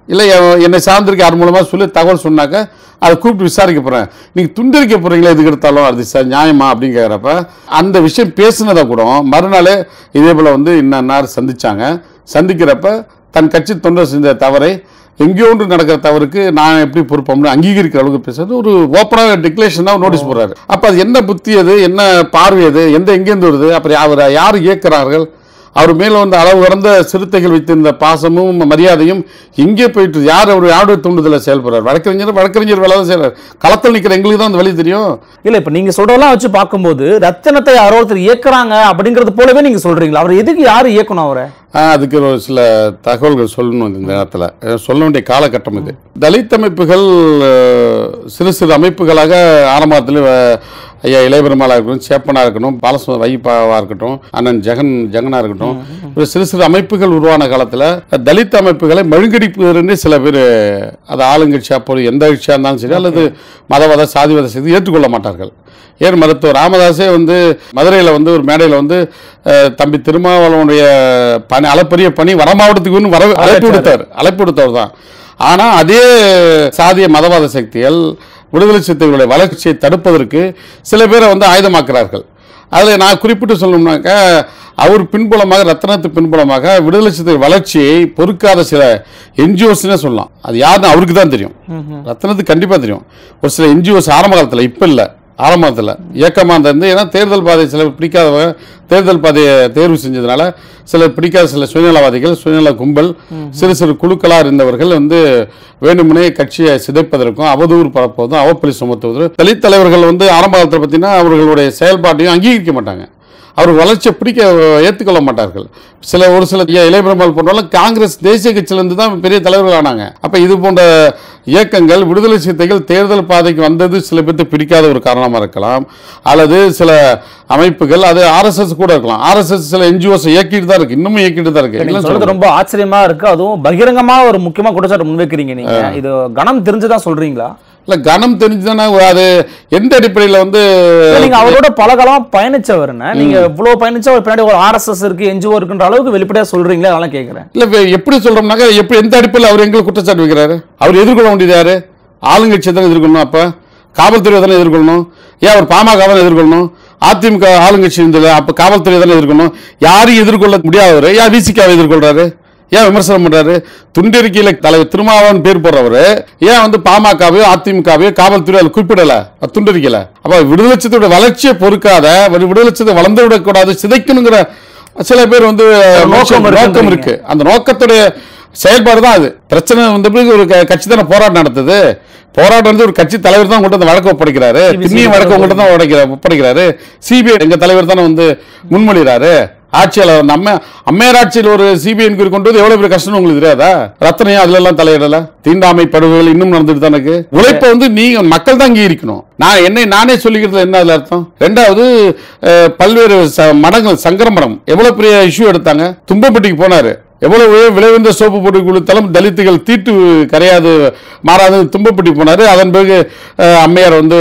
இல்லை எ- என்னை சார்ந்திருக்க யார் மூலமாக சொல்லி தகவல் சொன்னாக்க அதை கூப்பிட்டு விசாரிக்க போகிறேன் நீங்கள் துண்டறிக்க போகிறீங்களா எதுக்கு எடுத்தாலும் அது ச- நியாயமா அப்படின்னு கேட்குறப்ப அந்த விஷயம் பேசுனதை கூட மறுநாளே இதே போல் வந்து இன்னார் சந்திச்சாங்க சந்திக்கிறப்ப தன் கட்சி தொண்டர் செஞ்ச தவறை எங்கேயோ ஒன்று நடக்கிற தவறுக்கு நான் எப்படி பொறுப்போம்னு அங்கீகரிக்கிற அளவுக்கு பேசுறது ஒரு ஓப்பனாக டிக்ளரேஷனாக நோட்டீஸ் போடுறாரு அப்போ அது என்ன புத்தி அது என்ன பார்வை அது எந்த எங்கேருந்து வருது அப்புறம் அவர் யார் இயக்குறார்கள் அவர் மேல வந்து அளவு கடந்த சிறுத்தைகள் வைத்திருந்த பாசமும் மரியாதையும் எங்கே போயிட்டு யார் அவர் யாருடைய தூண்டுதல செயல்படுறார் வழக்கறிஞர் வழக்கறிஞர் வேலை தான் செய்யறார் களத்தில் நிற்கிற எங்களுக்கு தான் அந்த வழி தெரியும் இல்ல இப்ப நீங்க சொல்றதெல்லாம் வச்சு பார்க்கும்போது ரத்தனத்தை யாரோ ஒருத்தர் இயக்குறாங்க அப்படிங்கறது போலவே நீங்க சொல்றீங்களா அவர் எதுக்கு யாரு இயக்கணும் அவரை ஆஹ், அதுக்கு ஒரு சில தகவல்கள் சொல்லணும் இந்த நேரத்தில் அஹ், சொல்ல வேண்டிய காலகட்டம் இது தலித் அமைப்புகள் அஹ், சிறு சிறு அமைப்புகளாக ஆரம்பத்தில் ஐயா இளையபெருமாளாக இருக்கட்டும் சேப்பனாக இருக்கட்டும் பாலசும வைப்பாவாக இருக்கட்டும் அண்ணன் ஜெகன் ஜெகனாக இருக்கட்டும் இப்படி சிறு சிறு அமைப்புகள் உருவான காலத்தில் தலித் அமைப்புகளை மழுங்கடிப்பதுன்னு சில பேர் அது ஆளுங்கட்சியாக போய் எந்த கட்சியாக இருந்தாலும் சரி அல்லது மதவாத சாதிவாத செய்து ஏற்றுக்கொள்ள மாட்டார்கள் ஏன் மருத்துவர் ராமதாஸே வந்து மதுரையில் வந்து ஒரு மேடையில் வந்து அஹ், தம்பி திருமாவளவனுடைய பணி அளப்பரிய பணி வட மாவட்டத்துக்கு வந்து வர அழைப்பு விடுத்தார் அழைப்பு விடுத்தவர் தான் ஆனால் அதே சாதிய மதவாத சக்திகள் விடுதலை சிறுத்தைகளுடைய வளர்ச்சியை தடுப்பதற்கு சில பேரை வந்து ஆயுதமாக்குறார்கள் அதில் நான் குறிப்பிட்டு சொல்லணும்னாக்க அவர் பின்புலமாக ரத்னத்து பின்புலமாக விடுதலை சிறுத்தை வளர்ச்சியை பொறுக்காத சில என்ஜிஓஸ்னே சொல்லலாம் அது யாருன்னு அவருக்கு தான் தெரியும் ரத்னத்துக்கு கண்டிப்பாக தெரியும் ஒரு சில என்ஜிஓஸ் ஆரம்ப காலத்தில் இப்போ இல்லை ஆரம்பத்தில் இயக்கமாக இருந்து ஏன்னா தேர்தல் பாதை சிலர் பிடிக்காதவங்க தேர்தல் பாதையை தேர்வு செஞ்சதுனால சிலர் பிடிக்காத சில சுயநலவாதிகள் சுயநல கும்பல் சிறு சிறு குழுக்களாக இருந்தவர்கள் வந்து வேண்டுமுனே கட்சியை சிதைப்பதற்கும் அவதூறு பரப்புவதும் அவப்பழி சுமத்துவதும் தலித் தலைவர்கள் வந்து ஆரம்ப காலத்தில் பார்த்தீங்கன்னா அவர்களுடைய செயல்பாட்டையும் அங்கீகரிக்க மாட்டாங்க அவர் வளர்ச்சியை பிடிக்க ஏற்றுக்கொள்ள மாட்டார்கள் சில ஒரு சில ஐயா இளையபெருமாள் போன்றவங்க காங்கிரஸ் தேசிய கட்சியிலேருந்து தான் பெரிய தலைவர்கள் ஆனாங்க அப்போ இது போன்ற இயக்கங்கள் விடுதலை சிறுத்தைகள் தேர்தல் பாதைக்கு வந்தது சில பேர்த்து பிடிக்காத ஒரு காரணமாக இருக்கலாம் அல்லது சில அமைப்புகள் அது ஆர்எஸ்எஸ் கூட இருக்கலாம் ஆர்எஸ்எஸ் சில என்ஜிஓஸ் இயக்கிட்டு தான் இருக்கு இன்னமும் இயக்கிட்டு தான் இருக்கு நீங்க இல்லைன்னு சொல்றது ரொம்ப ஆச்சரியமா இருக்கு அதுவும் பகிரங்கமா ஒரு முக்கியமா குற்றச்சாட்டு முன்வைக்கிறீங்க நீங்க இது கணம் தெரிஞ்சுதான் சொல்றீங்களா இல்லை கனம் தெரிஞ்சுதானே அது எந்த அடிப்படையில் வந்து இல்ல, நீங்க அவரோட பல காலமா பயணிச்சவர்னு நீங்க இவ்வளவு பயணிச்சா ஒரு பின்னாடி ஒரு ஆர்எஸ்எஸ் இருக்கு என்ஜிஓ இருக்குன்ற அளவுக்கு வெளிப்படையா சொல்றீங்களா அதெல்லாம் கேக்குறேன் இல்ல இப்ப எப்படி சொல்றோம்னாக்க எப்படி எந்த அடிப்படையில் அவர் எங்களுக்கு குற்றச்சாட்டு வைக்கிறாரு அவர் எதிர்கொள்ள வேண்டியது யாரு ஆளுங்கட்சியை தானே எதிர்கொள்ளணும் அப்ப காவல்துறையை தானே எதிர்கொள்ளணும் ஏன் அவர் பாமக தானே எதிர்கொள்ளணும் அதிமுக ஆளுங்கட்சி இருந்தது அப்ப காவல்துறையை தானே எதிர்கொள்ளணும் யாரையும் எதிர்கொள்ள முடியாதவர் ஏன் விசிகாவை எதிர்கொள்றாரு ஏன் விமர்சனம் பண்றாரு துண்டறிக்கையில தலைவர் திருமாவளவன் பேர் போடுறவரு ஏன் வந்து பாமகவையோ அதிமுகவையோ காவல்துறை அதில் குறிப்பிடல அது துண்டறிக்கையில அப்ப விடுதலை சிறுத்தையோட வளர்ச்சியை பொறுக்காத ஒரு விடுதலை சிறுத்தை வளர்ந்து விடக்கூடாது சிதைக்கணுங்கிற சில பேர் வந்து நோக்கம் இருக்குன்றீங்க. நோக்கம் இருக்கு அந்த நோக்கத்துடைய செயல்பாடு தான் அது பிரச்சனை வந்த பிறகு ஒரு க- கட்சி தானே போராட்டம் நடத்துது போராட்டம் வந்து ஒரு கட்சி தலைவர் தான் கொண்டு வந்து வழக்கு ஒப்படைக்கிறாரு CBC பின்னியும் வழக்கு உங்கள்கிட்ட தான் ஒப்படைக்கிற ஒப்படைக்கிறாரு சிபிஐ எங்க தலைவர் தானே வந்து முன்மொழிகிறாரு ஆட்சியாளர் வந்து அம்மா அம்மையார் ஆட்சியில் ஒரு சிபிஐ என்கொயரி கொண்டு வந்து எவ்வளவு பெரிய கஷ்டம் உங்களுக்கு தெரியாதா ரத்தனையும் அதுல எல்லாம் தலையிடல தீண்டாமை படுகொலை இன்னும் நடந்துட்டு தான் இருக்கு உழைப்பை வந்து நீங்க மக்கள் தான் அங்கீகரிக்கணும் நான் என்னை நானே சொல்லிக்கிறதுல என்ன அதுல அர்த்தம் ரெண்டாவது அஹ், பல்வேறு ச- மடங்கள் சங்கரமடம் எவ்வளவு பெரிய இஷ்யூ எடுத்தாங்க தும்பப்பட்டிக்கு போனாரு எவ்வளவு விளைவிந்த சோப்பு போட்டு கொடுத்தாலும் தலித்துகள் தீட்டு கரையாது மாறாது தும்பப்பட்டி போனாரு அதன் பிறகு அஹ், அம்மையார் வந்து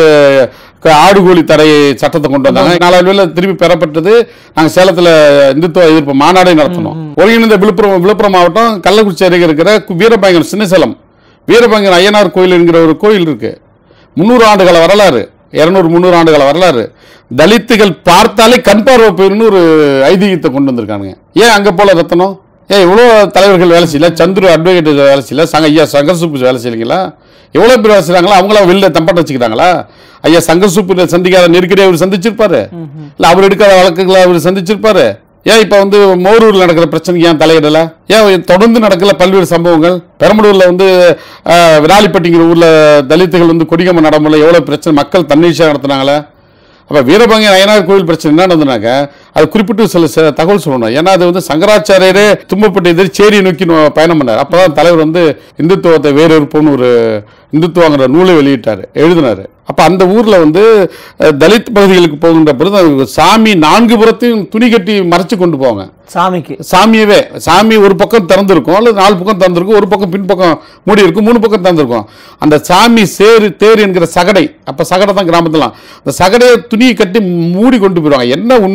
க- ஆடு கோழி தடை சட்டத்தை கொண்டு வந்தாங்க நாலாவது வேலை திருப்பி பெறப்பட்டது நாங்கள் சேலத்தில் இந்துத்துவ எதிர்ப்பு மாநாடே நடத்தினோம் ஒருங்கிணைந்த விழுப்புரம் விழுப்புரம் மாவட்டம் கள்ளக்குறிச்சி அருகே இருக்கிற கு- வீரபாங்கன் சின்னசேலம் வீரபாங்கன் ஐயனார் கோயில் என்கிற ஒரு கோயில் இருக்கு முந்நூறு ஆண்டுகால வரலாறு இருநூறு முந்நூறு ஆண்டுகால வரலாறு தலித்துகள் பார்த்தாலே கண் பார்வை போயிருன்னு ஒரு ஐதீகத்தை கொண்டு வந்திருக்கானுங்க ஏன் அங்கே போல ரத்தனம் ஏன் இவ்வளோ தலைவர்கள் வேலை செய்யல சந்துரு அட்வொகேட் வேலை செய்யல சங்க ஐயா சங்கர் சூப்பு வேலை செய்யலீங்களா எவ்வளோ பேர் வேலை செய்கிறாங்களா அவங்களாம் வெளில தம்பாட்ட வச்சுக்கிறாங்களா ஐயா சங்கர் சூப்பு சந்திக்காத நெருக்கடி அவர் சந்திச்சிருப்பாரு இல்லை அவர் எடுக்காத வழக்குகளை அவர் சந்திச்சிருப்பாரு ஏன் இப்போ வந்து மோரூரில் நடக்கிற பிரச்சனைக்கு ஏன் தலையிடல ஏன் தொடர்ந்து நடக்கல பல்வேறு சம்பவங்கள் பெரம்பலூரில் வந்து ஆஹ், விராலிப்பட்டிங்கிற ஊரில் தலித்துகள் வந்து கொடிகம்ப நடைமுறை எவ்வளோ பிரச்சனை மக்கள் தன்னிச்சையாக நடத்துனாங்களே அப்போ வீரபங்க அய்யனார் கோவில் பிரச்சனை என்ன நடந்ததுனாக்க அது குறிப்பிட்டு சில சில தகவல் சொல்லணும் ஏன்னா அது வந்து சங்கராச்சாரியரே தும்பப்பட்டு எதிர் சேரியை நோக்கி நோ- பயணம் பண்ணார் அப்பதான் தலைவர் வந்து இந்துத்துவத்தை வேறு இருப்போம்னு ஒரு இந்துத்துவங்கிற நூலை வெளியிட்டார் எழுதினாரு அப்ப அந்த ஊர்ல வந்து அஹ், தலித் பகுதிகளுக்கு போகின்ற பொழுது அது சாமி நான்கு புறத்தையும் துணி கட்டி மறைச்சு கொண்டு போவாங்க சாமிக்கு சாமியவே சாமி ஒரு பக்கம் திறந்திருக்கும் அல்லது நாலு பக்கம் திறந்திருக்கும் ஒரு பக்கம் பின்பக்கம் மூடி இருக்கும் மூணு பக்கம் திறந்திருக்கும் அந்த சாமி சேரு தேர் என்கிற சகடை அப்ப சகடை தான் கிராமத்துலாம் அந்த சகடையை துணியை கட்டி மூடி கொண்டு போயிடுவாங்க என்ன உண்மைன்னா அதுல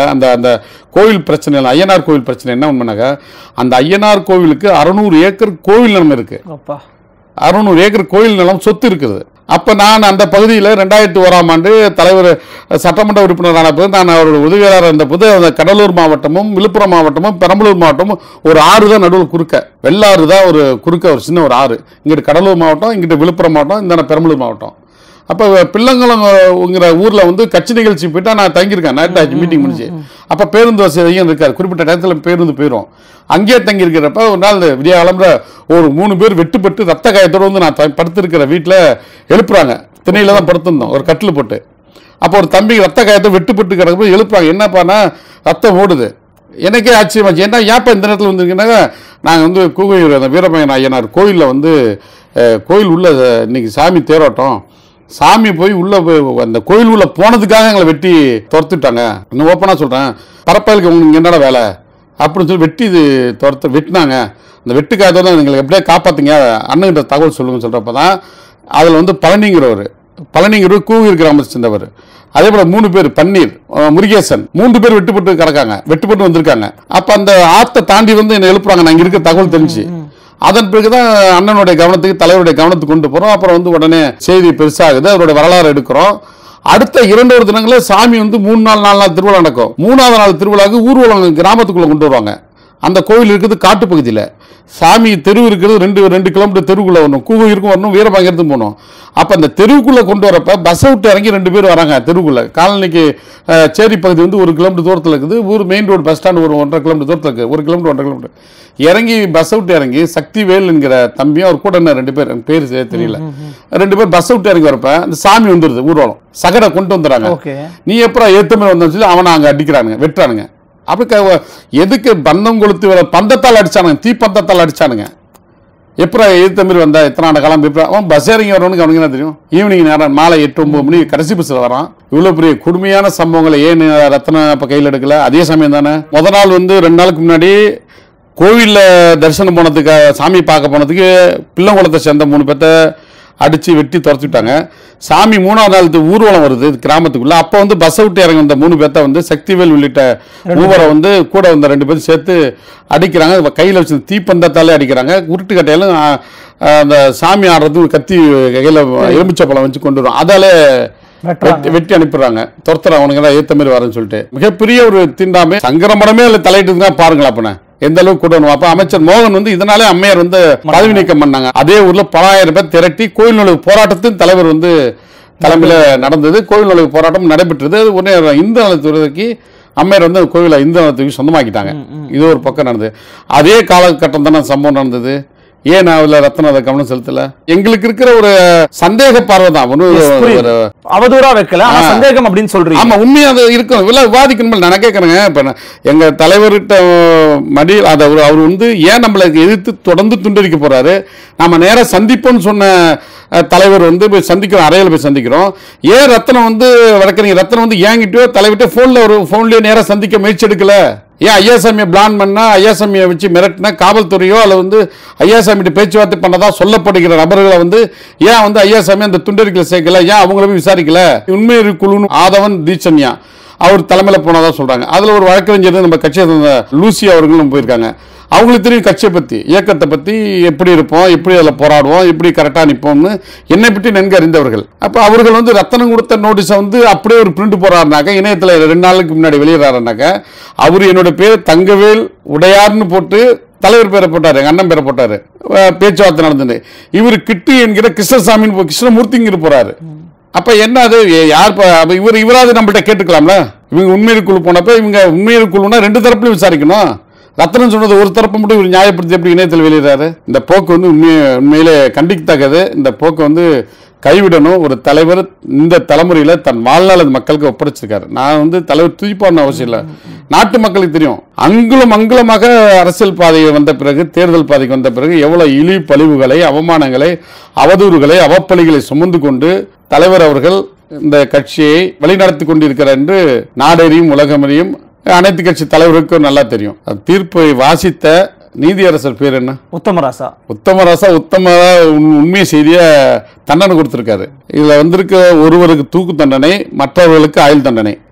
அந்த அந்த கோவில் பிரச்சனை இல்லை ஐயனார் கோவில் பிரச்சனை என்ன உண்மைனாக்கா அந்த ஐயனார் கோவிலுக்கு அறநூறு ஏக்கர் கோவில் நிலம் இருக்கு அப்பா அறுநூறு ஏக்கர் கோயில் நிலம் சொத்து இருக்குது அப்போ நான் அந்த பகுதியில் ரெண்டாயிரத்தி ஓராம் ஆண்டு தலைவர் சட்டமன்ற உறுப்பினரான போது நான் அவரோட உதவியாளர் இருந்த போது அந்த கடலூர் மாவட்டமும் விழுப்புரம் மாவட்டமும் பெரம்பலூர் மாவட்டமும் ஒரு ஆறு தான் நடுவில் குறுக்க வெள்ளாறு தான் ஒரு குறுக்க ஒரு சின்ன ஒரு ஆறு இங்கிட்டு கடலூர் மாவட்டம் இங்கிட்டு விழுப்புரம் மாவட்டம் இந்த பெரம்பலூர் மாவட்டம் அப்போ பிள்ளங்குளம்ங்கிற ஊரில் வந்து கட்சி நிகழ்ச்சி போயிட்டா நான் தங்கியிருக்கேன் நைட் ஆச்சு மீட்டிங் முடிஞ்சு அப்போ பேருந்து வசதியும் இருக்காது குறிப்பிட்ட டயத்தில் பேருந்து போயிடும் அங்கேயே தங்கியிருக்கிறப்ப ஒரு நாள் விடிய கிளம்புற ஒரு மூணு பேர் வெட்டுப்பட்டு ரத்த காயத்தோடு வந்து நான் த- படுத்திருக்கிற வீட்டில் எழுப்புறாங்க திணையில தான் படுத்திருந்தோம் ஒரு கட்டில் போட்டு அப்போ ஒரு தம்பி ரத்த காயத்தை வெட்டுப்பட்டு கிடக்கும்போது எழுப்புறாங்க என்னப்பான்னா ரத்தம் ஓடுது எனக்கே ஆச்சரியமாச்சு ஏன்னா ஏன்ப்பா இந்த நேரத்தில் வந்திருக்கீங்கன்னா நாங்கள் வந்து கூகையூர் அந்த வீரமயன் ஐயனார் கோயிலில் வந்து அஹ், கோயில் உள்ள அஹ், இன்னைக்கு சாமி தேரோட்டம் சாமி போய் உள்ள போய் அந்த கோயில் உள்ள போனதுக்காக எங்களை வெட்டி துரத்துட்டாங்க இன்னும் ஓப்பனாக சொல்கிறேன் பரப்பயலுக்கு உங்களுக்கு என்னடா வேலை அப்படின்னு சொல்லி வெட்டி இது துரத்து வெட்டினாங்க அந்த வெட்டுக்காக தான் எங்களை எப்படியா காப்பாற்றுங்க அண்ணன்கிட்ட தகவல் சொல்லுங்கன்னு சொல்கிறப்ப தான் அதில் வந்து பழனிங்கிறவர் பழனிங்கிறவர் கூவூர் கிராமத்தை சேர்ந்தவர் அதே போல மூணு பேர் பன்னீர் அஹ், முருகேசன் மூன்று பேர் வெட்டுப்பட்டு கிடக்காங்க வெட்டுப்பட்டு வந்திருக்காங்க அப்ப அந்த ஆத்தை தாண்டி வந்து என்ன எழுப்புறாங்க நான் இங்க இருக்க தகவல் தெரிஞ்சு அதன் பிறகுதான் அண்ணனுடைய கவனத்துக்கு தலைவருடைய கவனத்துக்கு கொண்டு போறோம் அப்புறம் வந்து உடனே செய்தி பெருசாகுது அவருடைய வரலாறு எடுக்கிறோம் அடுத்த இரண்டு ஒரு தினங்களே சாமி வந்து மூணு நாள் நாலு நாள் திருவிழா நடக்கும் மூணாவது நாள் திருவிழாவுக்கு ஊர்வலம் கிராமத்துக்குள்ள கொண்டு வருவாங்க அந்த கோயில் இருக்குது காட்டுப்பகுதியில் சாமி தெரு இருக்கிறது ரெண்டு ரெண்டு கிலோமீட்டர் தெருவுக்குள்ள வரணும் கூகுயிருக்கும் வரணும் வீரபாங்கிறதும் போகணும் அப்போ அந்த தெருவுக்குள்ள கொண்டு வரப்ப பஸ்ஸை விட்டு இறங்கி ரெண்டு பேர் வராங்க தெருவுக்குள்ள காலனிக்கு அஹ், சேரி பகுதி வந்து ஒரு கிலோமீட்டர் தூரத்தில் இருக்குது ஊர் மெயின் ரோடு பஸ் ஸ்டாண்ட் ஒரு ஒன்றரை கிலோமீட்டர் தூரத்தில் இருக்குது ஒரு கிலோமீட்டர் ஒன்றரை கிலோமீட்டர் இறங்கி பஸ்ஸை விட்டு இறங்கி சக்திவேல் என்கிற தம்பியும் அவர் கூட என்ன ரெண்டு பேர் எனக்கு பேர் சரியா தெரியல ரெண்டு பேர் பஸ்ஸை விட்டு இறங்கி வரப்ப அந்த சாமி வந்துடுது ஊர்வலம் சகடை கொண்டு வந்துடுறாங்க ஓகே நீ எப்பறம் ஏத்தமே வந்தோம்னு சொல்லி அவனை அங்கே அடிக்கிறானுங்க வெட்டுறானுங்க அப்படி க- எதுக்கு பந்தம் கொளுத்து வேலை பந்தத்தால் அடிச்சானுங்க தீப்பந்தத்தால் அடிச்சானுங்க எப்பறம் எதிர்த்த மாதிரி வந்தா எத்தனை ஆண்டு காலம் எப்பறம் அவன் பஸ் இறங்கி வரவனுக்கு அவனுக்கு என்ன தெரியும் ஈவினிங் நேரம் மாலை எட்டு ஒன்பது மணி கடைசி பஸ்ஸில் வரான் இவ்வளோ பெரிய கொடுமையான சம்பவங்களை ஏன் ரத்தனம் இப்போ கையில் எடுக்கல அதே சமயம் தானே முத நாள் வந்து ரெண்டு நாளுக்கு முன்னாடி கோவிலில் தரிசனம் போனதுக்கு சாமி பார்க்க போனதுக்கு பிள்ளங்குளத்தை சேர்ந்த மூணு பேர்த்த அடித்து வெட்டி துரத்திட்டாங்க சாமி மூணாவது நாள் இது ஊர்வலம் வருது இது கிராமத்துக்குள்ள அப்போ வந்து பஸ்ஸை விட்டு இறங்க வந்த மூணு பேர்த்த வந்து சக்திவேல் உள்ளிட்ட மூவரை வந்து கூட வந்த ரெண்டு பேரும் சேர்த்து அடிக்கிறாங்க கையில் வச்சு தீப்பந்தத்தாலே அடிக்கிறாங்க உருட்டு கட்டையிலும் ஆ, ஆ, அந்த சாமி ஆடுறது கத்தி கையில் எலுமிச்சப்பழம் வச்சு கொண்டு வரும் அதாலே வெட்டுறாங்க. வெட்டி வெட்டி அனுப்பிடுறாங்க துரத்துற அவனுங்க தான் ஏத்த மாதிரி வரேன்னு சொல்லிட்டு மிகப்பெரிய ஒரு தீண்டாமை சங்கரமடமே அதில் தலையிட்டுதுன்னா பாருங்களா அப்பன எந்த அளவுக்கு கூட்டணும் அப்ப அமைச்சர் மோகன் வந்து இதனாலே அம்மையார் வந்து பதவி நீக்கம் பண்ணாங்க அதே ஊர்ல பலாயிரம் பேர் திரட்டி கோயில் நுழைவு போராட்டத்தின் தலைவர் வந்து தலைமையில நடந்தது கோயில் நுழைவு போராட்டம் நடைபெற்றது அது உடனே இந்து நலத்துறைக்கு அம்மையார் வந்து கோவிலை இந்து நலத்துக்கு சொந்தமாக்கிட்டாங்க இது ஒரு பக்கம் நடந்தது அதே காலகட்டம் தானே சம்பவம் நடந்தது ஏன் நான் அதில் ரத்தனம் அதை கவனம் செலுத்தல எங்களுக்கு இருக்கிற ஒரு சந்தேக பார்வை தான் ஒன்றும் புரியுது. ஒரு அவதூறா வைக்கல ஆனா ஆ. சந்தேகம் அப்படின்னு சொல்றீங்க ஆமா உண்மையா அது இருக்கும் இதெல்லாம் விவாதிக்கணும் நான் கேட்கறேங்க இப்ப நான் எங்க தலைவர்கிட்ட மடி அது அவர் அவர் வந்து ஏன் நம்மளை எதிர்த்து தொடர்ந்து துண்டடிக்க போறாரு நம்ம நேரா சந்திப்போம்னு சொன்ன அஹ், தலைவர் வந்து போய் சந்திக்கிறோம் அறையில் போய் சந்திக்கிறோம் ஏன் ரத்தனம் வந்து வளர்க்குறீங்க ரத்தனம் வந்து ஏங்கிட்டோ தலைவர்கிட்ட ஃபோனில் ஒரு ஃபோன்லேயே நேராக சந்திக்க முயற்சி எடுக்கல ஏன் ஐயாசாமியை பிளான் பண்ணா ஐயாசாமியை வச்சு மிரட்டினா காவல்துறையோ அல்ல வந்து ஐயாசாமிகிட்ட பேச்சுவார்த்தை பண்ணதா சொல்லப்படுகிற நபர்களை வந்து ஏன் வந்து ஐயாசாமி அந்த துண்டறிக்கையில் சேர்க்கல ஏன் அவங்கள போய் விசாரிக்கல உண்மை குழுன்னு ஆதவன் தீட்சன்யா அவர் தலைமையில போனதா சொல்றாங்க அதுல ஒரு வழக்கறிஞர் நம்ம கட்சியை சேர்ந்த லூசி அவர்களும் போயிருக்காங்க அவங்களுக்கு தெரியும் கட்சியை பத்தி இயக்கத்தை பத்தி எப்படி இருப்போம் எப்படி அதில் போராடுவோம் எப்படி கரெக்டாக நிற்போம்னு என்னை பற்றி நன்கு அறிந்தவர்கள் அப்போ அவர்கள் வந்து ரத்தனம் கொடுத்த நோட்டீஸை வந்து அப்படியே ஒரு பிரிண்ட் போறாருனாக்க இணையத்தில் ரெண்டு நாளுக்கு முன்னாடி வெளியிடறாருனாக்க அவர் என்னோட பேர் தங்கவேல் உடையார்னு போட்டு தலைவர் பேரை போட்டாரு எங்க அண்ணன் பேரை போட்டாரு அஹ் பேச்சுவார்த்தை நடந்தது இவர் கிட்டு என்கிற கிருஷ்ணசாமின்னு போ- கிருஷ்ணமூர்த்திங்கிற போறாரு அப்ப என்ன அது ஏ- யார் ப- அப்ப இவர் இவராது நம்மள்ட்ட கேட்டுக்கலாம்ல இவங்க உண்மையில குழு போனப்ப இவங்க உண்மையில குழுனா ரெண்டு தரப்புலையும் விசாரிக்கணும் ரத்தனம் சொன்னது ஒரு தரப்பு மட்டும் இவர் நியாயப்படுத்தி எப்படி இணையத்தில் வெளியிடுறாரு இந்த போக்கு வந்து உண்மையை உண்மையிலே கண்டிக்கத்தக்கது இந்த போக்கு வந்து கைவிடணும் ஒரு தலைவர் இந்த தலைமுறையில தன் வாழ்நாள் அந்த மக்களுக்கு ஒப்படைச்சிருக்காரு நான் வந்து தலைவர் தூய்ப்பான அவசியம் இல்லை நாட்டு மக்களுக்கு தெரியும் அங்குலம் அங்குலமாக அரசியல் பாதையை வந்த பிறகு தேர்தல் பாதைக்கு வந்த பிறகு எவ்வளவு இழி பழிவுகளை அவமானங்களை அவதூறுகளை அவப்பழிகளை சுமந்து கொண்டு தலைவர் அவர்கள் இந்த கட்சியை வழிநடத்தி கொண்டிருக்கிறார் என்று நாடறியும் உலகமறியும் அனைத்து கட்சி தலைவருக்கும் நல்லா தெரியும் அந்த தீர்ப்பை வாசித்த நீதியரசர் பேர் என்ன உத்தமராசா உத்தமராசா உத்தம உண்- உண்மை செய்திய தண்டனை கொடுத்திருக்காரு இதுல வந்திருக்க ஒருவருக்கு தூக்கு தண்டனை மற்றவர்களுக்கு ஆயுள் தண்டனை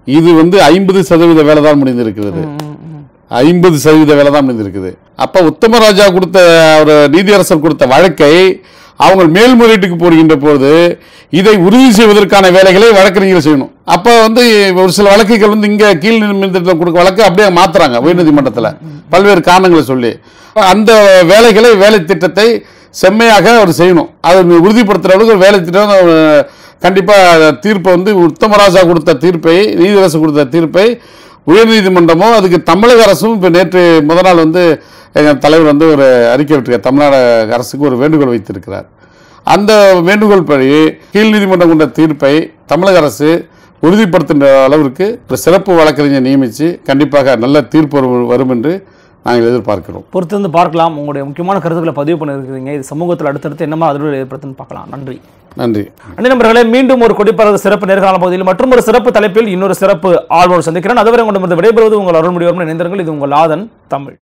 இது வந்து ஐம்பது சதவீத வேலை தான் முடிந்திருக்கிறது ஐம்பது சதவீத வேலை தான் முடிந்திருக்குது அப்ப உத்தமராஜா கொடுத்த ஒரு நீதியரசர் கொடுத்த வழக்கை அவங்க மேல்முறையீட்டுக்கு போடுகின்ற போது இதை உறுதி செய்வதற்கான வேலைகளை வழக்கறிஞர் செய்யணும் அப்ப வந்து ஒரு சில வழக்குகள் வந்து இங்க கீழ் நீதிமன்றத்தில் கொடுக்க வழக்கு அப்படியே மாத்துறாங்க உயர்நீதிமன்றத்தில் பல்வேறு காரணங்களை சொல்லி அந்த வேலைகளை வேலை திட்டத்தை செம்மையாக அவர் செய்யணும் அதை உறுதிப்படுத்துற அளவுக்கு ஒரு வேலை திட்டம் அஹ், கண்டிப்பா தீர்ப்பை வந்து உத்தமராஜா கொடுத்த தீர்ப்பை நீதியரசு கொடுத்த தீர்ப்பை உயர்நீதிமன்றமோ அதுக்கு தமிழக அரசும் இப்போ நேற்று முத நாள் வந்து எங்கள் தலைவர் வந்து ஒரு அறிக்கை விட்டிருக்கார் தமிழ்நாடு அரசுக்கு ஒரு வேண்டுகோள் வைத்திருக்கிறார் அந்த வேண்டுகோள் படி கீழ் நீதிமன்றம் கொண்ட தீர்ப்பை தமிழக அரசு உறுதிப்படுத்துகின்ற அளவிற்கு ஒரு சிறப்பு வழக்கறிஞர் நியமித்து கண்டிப்பாக நல்ல தீர்ப்பு வரும் வரும் என்று நாங்கள் எதிர்பார்க்கிறோம் பொறுத்திருந்து பார்க்கலாம் உங்களுடைய முக்கியமான கருத்துக்களை பதிவு பண்ணியிருக்கிறீங்க இது சமூகத்தில் அடுத்தடுத்து என்னமா அதிர்வு ஏற்படுத்துன்னு பார்க்கலாம் நன்றி நன்றி அண்ணி நண்பர்களே மீண்டும் ஒரு கொடிப்பறகு சிறப்பு நேர்காணல் பகுதியில் மற்றும் ஒரு சிறப்பு தலைப்பில் இன்னொரு சிறப்பு ஆழ்வோடு சந்திக்கிறேன் அதுவரை உங்களிடமிருந்து விடைபெறுவது உங்கள் அருள்மொழிவர்மன் இணைந்திருங்கள் இது உங்கள் ஆதன் தமிழ்